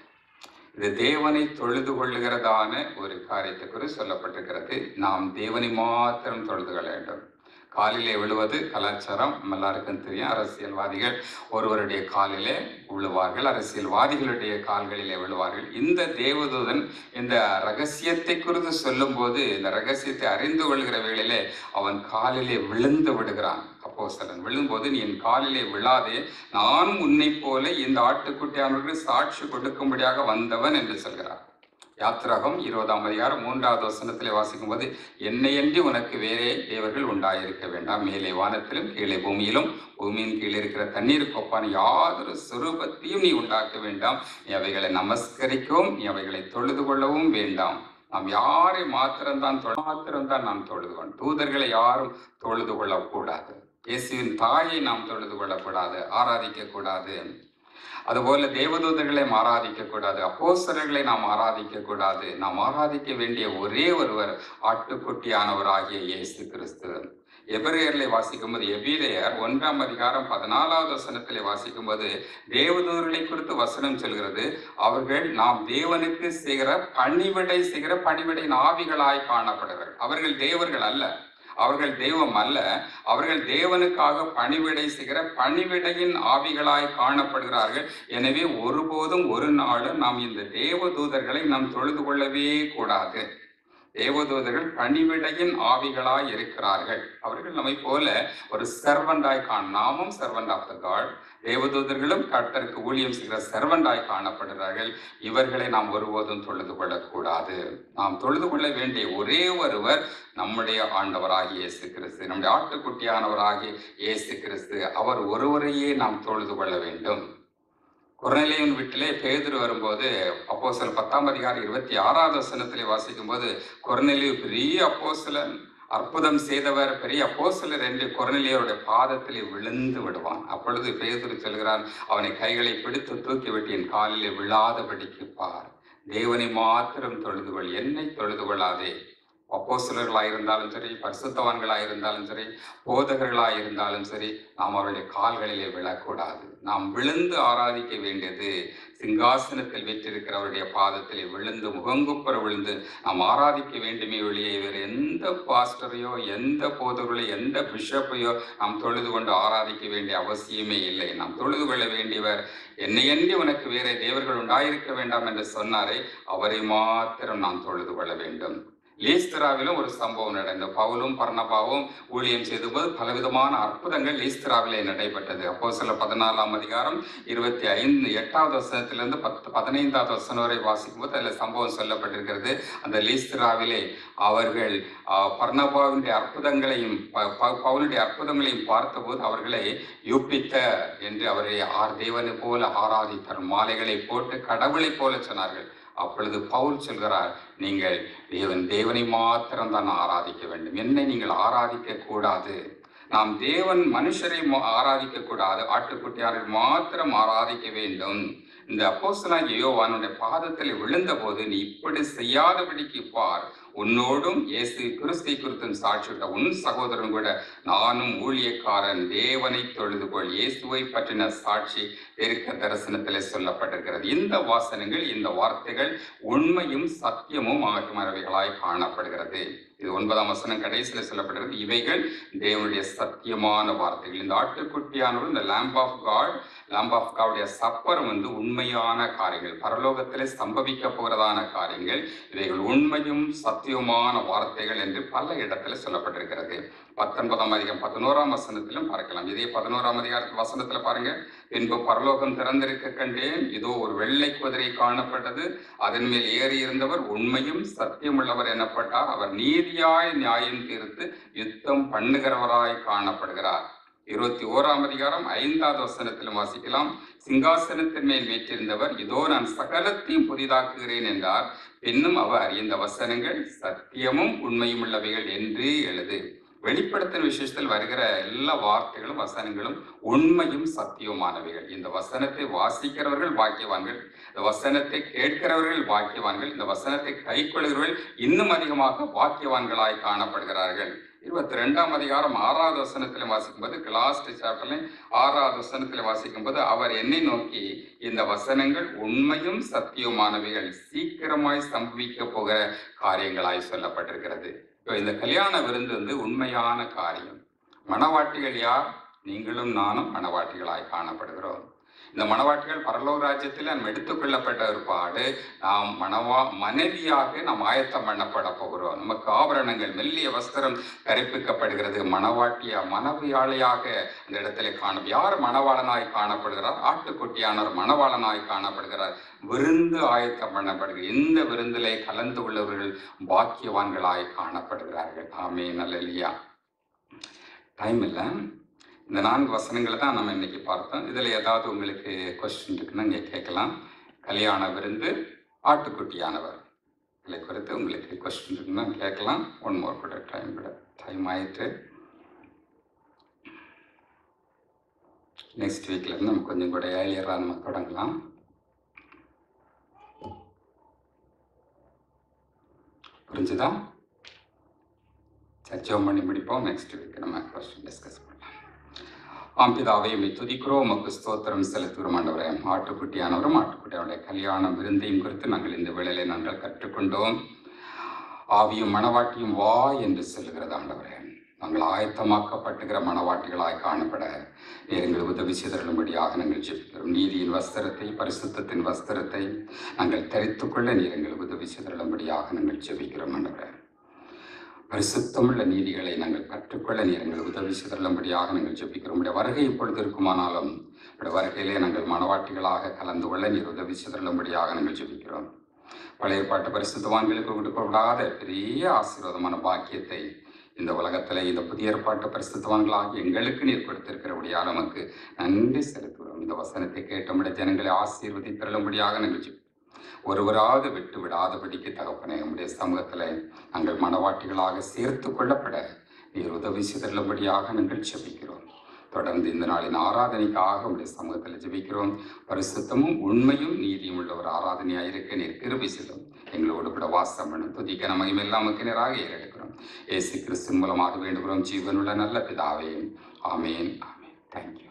இது தேவனை தொழுது கொள்ளுகிறதான ஒரு காரியத்தை குறித்து சொல்லப்பட்டிருக்கிறது நாம் தேவனை மாத்திரம் தொழுது கொள்ள வேண்டும் காலிலே விழுவது கலாச்சாரம் நம்ம எல்லாருக்கும் தெரியும் அரசியல்வாதிகள் ஒருவருடைய காலிலே விழுவார்கள் அரசியல்வாதிகளுடைய கால்களிலே விழுவார்கள் இந்த தேவதூதன் இந்த ரகசியத்தை குறித்து சொல்லும்போது இந்த ரகசியத்தை அறிந்து கொள்கிற வேளையிலே அவன் காலிலே விழுந்து விடுகிறான் அப்போ சிலன் விழும்போது நீ என் காலிலே விழாதே நான் உன்னை போல இந்த ஆட்டுக்குட்டியானவர்களுக்கு சாட்சி கொடுக்கும்படியாக வந்தவன் என்று சொல்கிறார் யாத்திராகம் இருபதாம் அதிகாரம் மூன்றாவது வசனத்திலே வாசிக்கும் போது என்னையன்றி உனக்கு வேறே தேவர்கள் உண்டாயிருக்க வேண்டாம் மேலே வானத்திலும் கீழே பூமியிலும் பூமியின் கீழே இருக்கிற தண்ணீர் கொப்பான யாதொரு சுரூபத்தையும் நீ உண்டாக்க வேண்டாம் நீ அவைகளை நமஸ்கரிக்கவும் நீ அவைகளை தொழுது கொள்ளவும் வேண்டாம் நாம் யாரை மாத்திரம்தான் தொழ மாத்திரம்தான் நாம் தொழுது கொண்டோம் தூதர்களை யாரும் தொழுது கொள்ளக்கூடாது இயேசுவின் தாயை நாம் தொழுது கொள்ளக்கூடாது ஆராதிக்க கூடாது அதுபோல தேவதூதர்களை நாம் ஆராதிக்க கூடாது அப்போஸ்தலர்களை நாம் ஆராதிக்க கூடாது நாம் ஆராதிக்க வேண்டிய ஒரே ஒருவர் ஆட்டுக்குட்டியானவராகிய இயேசு கிறிஸ்து எபிரேயர்களை வாசிக்கும்போது எபிரேயர் ஒன்றாம் அதிகாரம் பதினாலாவது வசனத்திலே வாசிக்கும்போது தேவதூதர்களை குறித்து வசனம் சொல்கிறது அவர்கள் நாம் தேவனுக்கு செய்கிற பணிவிடை செய்கிற பணிவிடையின் ஆவிகளாய் காணப்படுகிறார்கள் அவர்கள் தேவர்கள் அல்ல அவர்கள் தெய்வம் அல்ல அவர்கள் தேவனுக்காக பணிவிடை செய்கிற பணிவிடையின் ஆவிகளாய் காணப்படுகிறார்கள் எனவே ஒருபோதும் ஒரு நாளும் நாம் இந்த தேவதூதர்களை நாம் தொழுது கொள்ளவே கூடாது தேவதூதர்கள் பணிவிடையின் ஆவிகளாய் இருக்கிறார்கள் அவர்கள் நம்மை போல ஒரு சர்வண்டாய் காண நாமும் சர்வண்ட் ஆஃப் த காட் தேவதூதர்களும் கர்த்தருக்கு ஊழியம் செய்கிற சர்வண்டாய் காணப்படுகிறார்கள் இவர்களை நாம் ஒருபோதும் தொழுது கொள்ளக்கூடாது நாம் தொழுது கொள்ள வேண்டிய ஒரே ஒருவர் நம்முடைய ஆண்டவராகிய இயேசு கிறிஸ்து நம்முடைய ஆட்டுக்குட்டியானவராகிய இயேசு கிறிஸ்து அவர் ஒருவரையே நாம் தொழுது கொள்ள வேண்டும் குரநிலையின் வீட்டிலே பேதுரு வரும்போது அப்போஸ்தலர் பத்தாம் அதிகாரம் இருபத்தி ஆறாவது வசனத்திலே வாசிக்கும் போது குரநிலையு பெரிய அப்போஸ்தலன் அற்புதம் செய்தவர் பெரிய அப்போஸ்தலர் என்று குரநிலையருடைய பாதத்திலே விழுந்து விடுவான் அப்பொழுது பேதுரு சொல்கிறான் அவனை கைகளை பிடித்து தூக்கி விட்டு என் காலிலே விழாதபடிக்கு பார் தேவனை மாத்திரம் தொழுது கொள் என்னை தொழுது கொள்ளாதே அப்போஸ்தலர்களாக இருந்தாலும் சரி பரிசுத்தவான்களாக இருந்தாலும் சரி போதகர்களாக இருந்தாலும் சரி நாம் அவருடைய கால்களிலே விழக்கூடாது நாம் விழுந்து ஆராதிக்க வேண்டியது சிங்காசனத்தில் வீற்றிருக்கிறவருடைய பாதத்திலே விழுந்து முகங்குப்புற விழுந்து நாம் ஆராதிக்க வேண்டுமே ஒழிய வேறு எந்த பாஸ்டரையோ எந்த போதர்களையோ எந்த பிஷப்பையோ நாம் தொழுது கொண்டு ஆராதிக்க வேண்டிய அவசியமே இல்லை நாம் தொழுது கொள்ள வேண்டியவர் என்னையன்றி உனக்கு வேற தேவர்கள் உண்டாயிருக்க வேண்டாம் என்று சொன்னாரே அவரை மாத்திரம் நாம் தொழுது கொள்ள வேண்டும் லீஸ்திராவிலும் ஒரு சம்பவம் நடந்தது பவுலும் பர்ணபாவும் ஊழியம் செய்தபோது பலவிதமான அற்புதங்கள் லீஸ்திராவிலே நடைபெற்றது அப்போ சில பதினாலாம் அதிகாரம் இருபத்தி ஐந்து எட்டாவது வசனத்திலிருந்து பத்து பதினைந்தாவது வசனம் வரை வாசிக்கும் போது அதில் சம்பவம் சொல்லப்பட்டிருக்கிறது அந்த லீஸ்திராவிலே அவர்கள் ஆஹ், பர்னபாவினுடைய அற்புதங்களையும் ப- ப- பவுலுடைய அற்புதங்களையும் பார்த்தபோது அவர்களை யூப்பித்த என்று அவரை ஆர் தேவனை போல ஆராதித்தார் மாலைகளை போட்டு கடவுளைப் போல சொன்னார்கள் அப்பொழுது பவுல் சொல்கிறார் நீங்கள் தேவன் தேவனை மாத்திரம் தான் ஆராதிக்க வேண்டும் என்னை நீங்கள் ஆராதிக்க கூடாது நாம் தேவன் மனுஷரை ம- ஆராதிக்க கூடாது ஆட்டுக்குட்டியாரை மாத்திரம் ஆராதிக்க வேண்டும் இந்த அப்போஸ்தலனாகிய யோவானுடைய பாதத்தில் விழுந்தபோது நீ இப்படி செய்யாதபடிக்கு பார் உன்னோடும் இயேசு கிறிஸ்தை குறித்தும் சாட்சியிட்ட உன் சகோதரன் கூட நானும் ஊழியக்காரன் தேவனை தொழுது கொள் இயேசுவை பற்றின சாட்சி இருக்க தரிசனத்திலே சொல்லப்பட்டிருக்கிறது இந்த வாசனங்கள் இந்த வார்த்தைகள் உண்மையும் சத்தியமும் ஆகுமரவைகளாய் காணப்படுகிறது இது ஒன்பதாம் வசனம் கடைசியில் சொல்லப்படுகிறது இவைகள் தேவனுடைய சத்தியமான வார்த்தைகள் இந்த ஆட்டுக்குட்டியானவர் இந்த lamb of God lamb of காவுடைய சப்பர் வந்து உண்மையான காரியங்கள் பரலோகத்திலே சம்பவிக்க போகிறதான காரியங்கள் இவைகள் உண்மையும் சத்தியமான வார்த்தைகள் என்று பல இடத்துல சொல்லப்பட்டிருக்கிறது பத்தொன்பதாம் அதிகம் பதினோராம் வசனத்திலும் பார்க்கலாம் இதே பதினோராம் அதிகாரத்து வசனத்துல பாருங்க பின்பு பரலோகம் திறந்திருக்க கண்டேன் இதோ ஒரு வெள்ளை குதிரை காணப்பட்டது அதன் மேல் ஏறி இருந்தவர் உண்மையும் சத்தியமுள்ளவர் எனப்பட்டார் அவர் நீதியாய் நியாயம் தீர்த்து யுத்தம் பண்ணுகிறவராய் காணப்படுகிறார் இருபத்தி ஓராம் அதிகாரம் ஐந்தாவது வசனத்திலும் வாசிக்கலாம் சிங்காசனத்தின் மேல் வீற்றிருந்தவர் இதோ நான் சகலத்தையும் புதிதாக்குகிறேன் என்றார் பின்னும் அவர் இந்த வசனங்கள் சத்தியமும் உண்மையும் உள்ளவைகள் என்று எழுது வெளிப்படுத்தின விசேஷத்தில் வருகிற எல்லா வார்த்தைகளும் வசனங்களும் உண்மையும் சத்தியமானவைகள் இந்த வசனத்தை வாசிக்கிறவர்கள் பாக்கியவான்கள் இந்த வசனத்தை கேட்கிறவர்கள் பாக்கியவான்கள் இந்த வசனத்தை கைக்கொள்கிறவர்கள் இன்னும் அதிகமாக பாக்கியவான்களாய் காணப்படுகிறார்கள் இருபத்தி ரெண்டாம் அதிகாரம் ஆறாவது வசனத்தில் வாசிக்கும்போது லாஸ்ட் சாப்டர்ல ஆறாவது வசனத்தில் வாசிக்கும்போது அவர் என்னை நோக்கி இந்த வசனங்கள் உண்மையும் சத்தியமானவைகள் சீக்கிரமாய் சம்பவிக்க போகிற காரியங்களாய் சொல்லப்பட்டிருக்கிறது இப்போ இந்த கல்யாண விருந்து வந்து உண்மையான காரியம் மணவாட்டிகள் யார் நீங்களும் நானும் மணவாட்டிகளாய் காணப்படுகிறோம் இந்த மணவாட்டிகள் பரலோக ராஜ்யத்தில் நாம் எடுத்துக்கொள்ளப்பட்ட ஒருபாடு நாம் மணவா மனைவியாக நாம் ஆயத்தம் பண்ணப்பட போகிறோம் நமக்கு ஆபரணங்கள் மெல்லிய வஸ்திரம் கற்பிக்கப்படுகிறது மணவாட்டியா மனவியாளையாக இந்த இடத்துல காணும் யார் மணவாளனாய் காணப்படுகிறார் ஆட்டுக்குட்டியானவர் மணவாளனாய் காணப்படுகிறார் விருந்து ஆயத்தம் பண்ணப்படுகிறது இந்த விருந்திலே கலந்து கொள்ளவர்கள் பாக்கியவான்களாய் காணப்படுகிறார்கள் ஆமே நல்லலியா டைம் இல்லை இந்த நான்கு வசனங்களை தான் நம்ம இன்னைக்கு பார்த்தோம் இதில் ஏதாவது உங்களுக்கு கொஸ்டின் இருக்குன்னா நீங்கள் கேட்கலாம் கல்யாண விருந்து ஆட்டுக்குட்டியானவர் இதை குறித்து உங்களுக்கு கொஸ்டின் இருக்குன்னா கேட்கலாம் ஒன் மோர் கூட டைம் கூட டைம் ஆயிட்டு நெக்ஸ்ட் வீக்ல இருந்து நம்ம கொஞ்சம் கூட ஏழியராக நம்ம தொடங்கலாம் புரிஞ்சுதா சர்ச்சம் பண்ணி முடிப்போம் நெக்ஸ்ட் வீக் நம்ம கொஸ்டின் டிஸ்கஸ் பண்ணலாம் ஆம் பிதாவே உம்மை துதிக்கிறோம் உமக்கு ஸ்தோத்திரம் செலுத்துகிறோம் ஆண்டவரே ஆட்டுக்குட்டியானவரும் ஆட்டுக்குட்டியானுடைய கல்யாணம் விருந்தையும் குறித்து நாங்கள் இந்த வேளையிலே நாங்கள் கற்றுக்கொண்டோம் ஆவியும் மணவாட்டியும் வா என்று சொல்லுகிறது ஆண்டவரே நாங்கள் ஆயத்தமாக்கப்பட்டுகிற மணவாட்டிகளாய் காணப்பட நீர் எங்கள் உதவி செய்தருளும்படியாக நாங்கள் ஜெபிக்கிறோம் நீதியின் வஸ்திரத்தை பரிசுத்தத்தின் வஸ்திரத்தை நாங்கள் தரித்துக் கொள்ள நீர் எங்கள் உதவி செய்தருளும்படியாக நாங்கள் ஜெபிக்கிறோம் ஆண்டவரே பரிசுத்தமுள்ள நீதிகளை நாங்கள் கற்றுக்கொள்ள நீர் எங்கள் உதவி செய்தருளும்படியாக நாங்கள் ஜெபிக்கிறோம் உடைய வருகை இப்பொழுது இருக்குமானாலும் உடைய வருகையிலே நாங்கள் மனவாட்டிகளாக கலந்து கொள்ள நீர் உதவி செய்தருளும்படியாக நாங்கள் ஜெபிக்கிறோம் பழைய பாட்டு பரிசுத்தவான்களுக்கு கொடுக்கப்படாத பெரிய ஆசீர்வாதமான பாக்கியத்தை இந்த உலகத்தில் இந்த புதிய ஏற்பாட்டு பரிசுத்தவான்களாக எங்களுக்கு நீர் கொடுத்திருக்கிறபடியாக நமக்கு நன்றி செலுத்துகிறோம் இந்த வசனத்தை கேட்டமுடைய ஜனங்களை ஆசீர்வதித்தருளும்படியாக நாங்கள் ஜெபிக்கிறோம் ஒருவராவது விட்டு விடாதபடிக்கு தகப்பனே நம்முடைய சமூகத்தில் நாங்கள் மனவாட்டிகளாக சேர்த்து கொள்ளப்பட நீர் உதவி செய்தருளும்படியாக நாங்கள் செபிக்கிறோம் தொடர்ந்து இந்த நாளின் ஆராதனைக்காக உடைய சமூகத்தில் ஜெபிக்கிறோம் பரிசுத்தமும் உண்மையும் நீதியும் உள்ள ஒரு ஆராதனையாக இருக்க நீர் கிருபை செய்தோம் எங்களோடு கூட வாசம் பண்ணும் துதிக்க மகிமெல்லாம் கிணறாக ஏறெடுக்கிறோம் ஏசு கிறிஸ்து மூலமாக வேண்டுகிறோம் ஜீவனுள்ள நல்ல பிதாவே ஆமேன் ஆமேன் தேங்க்யூ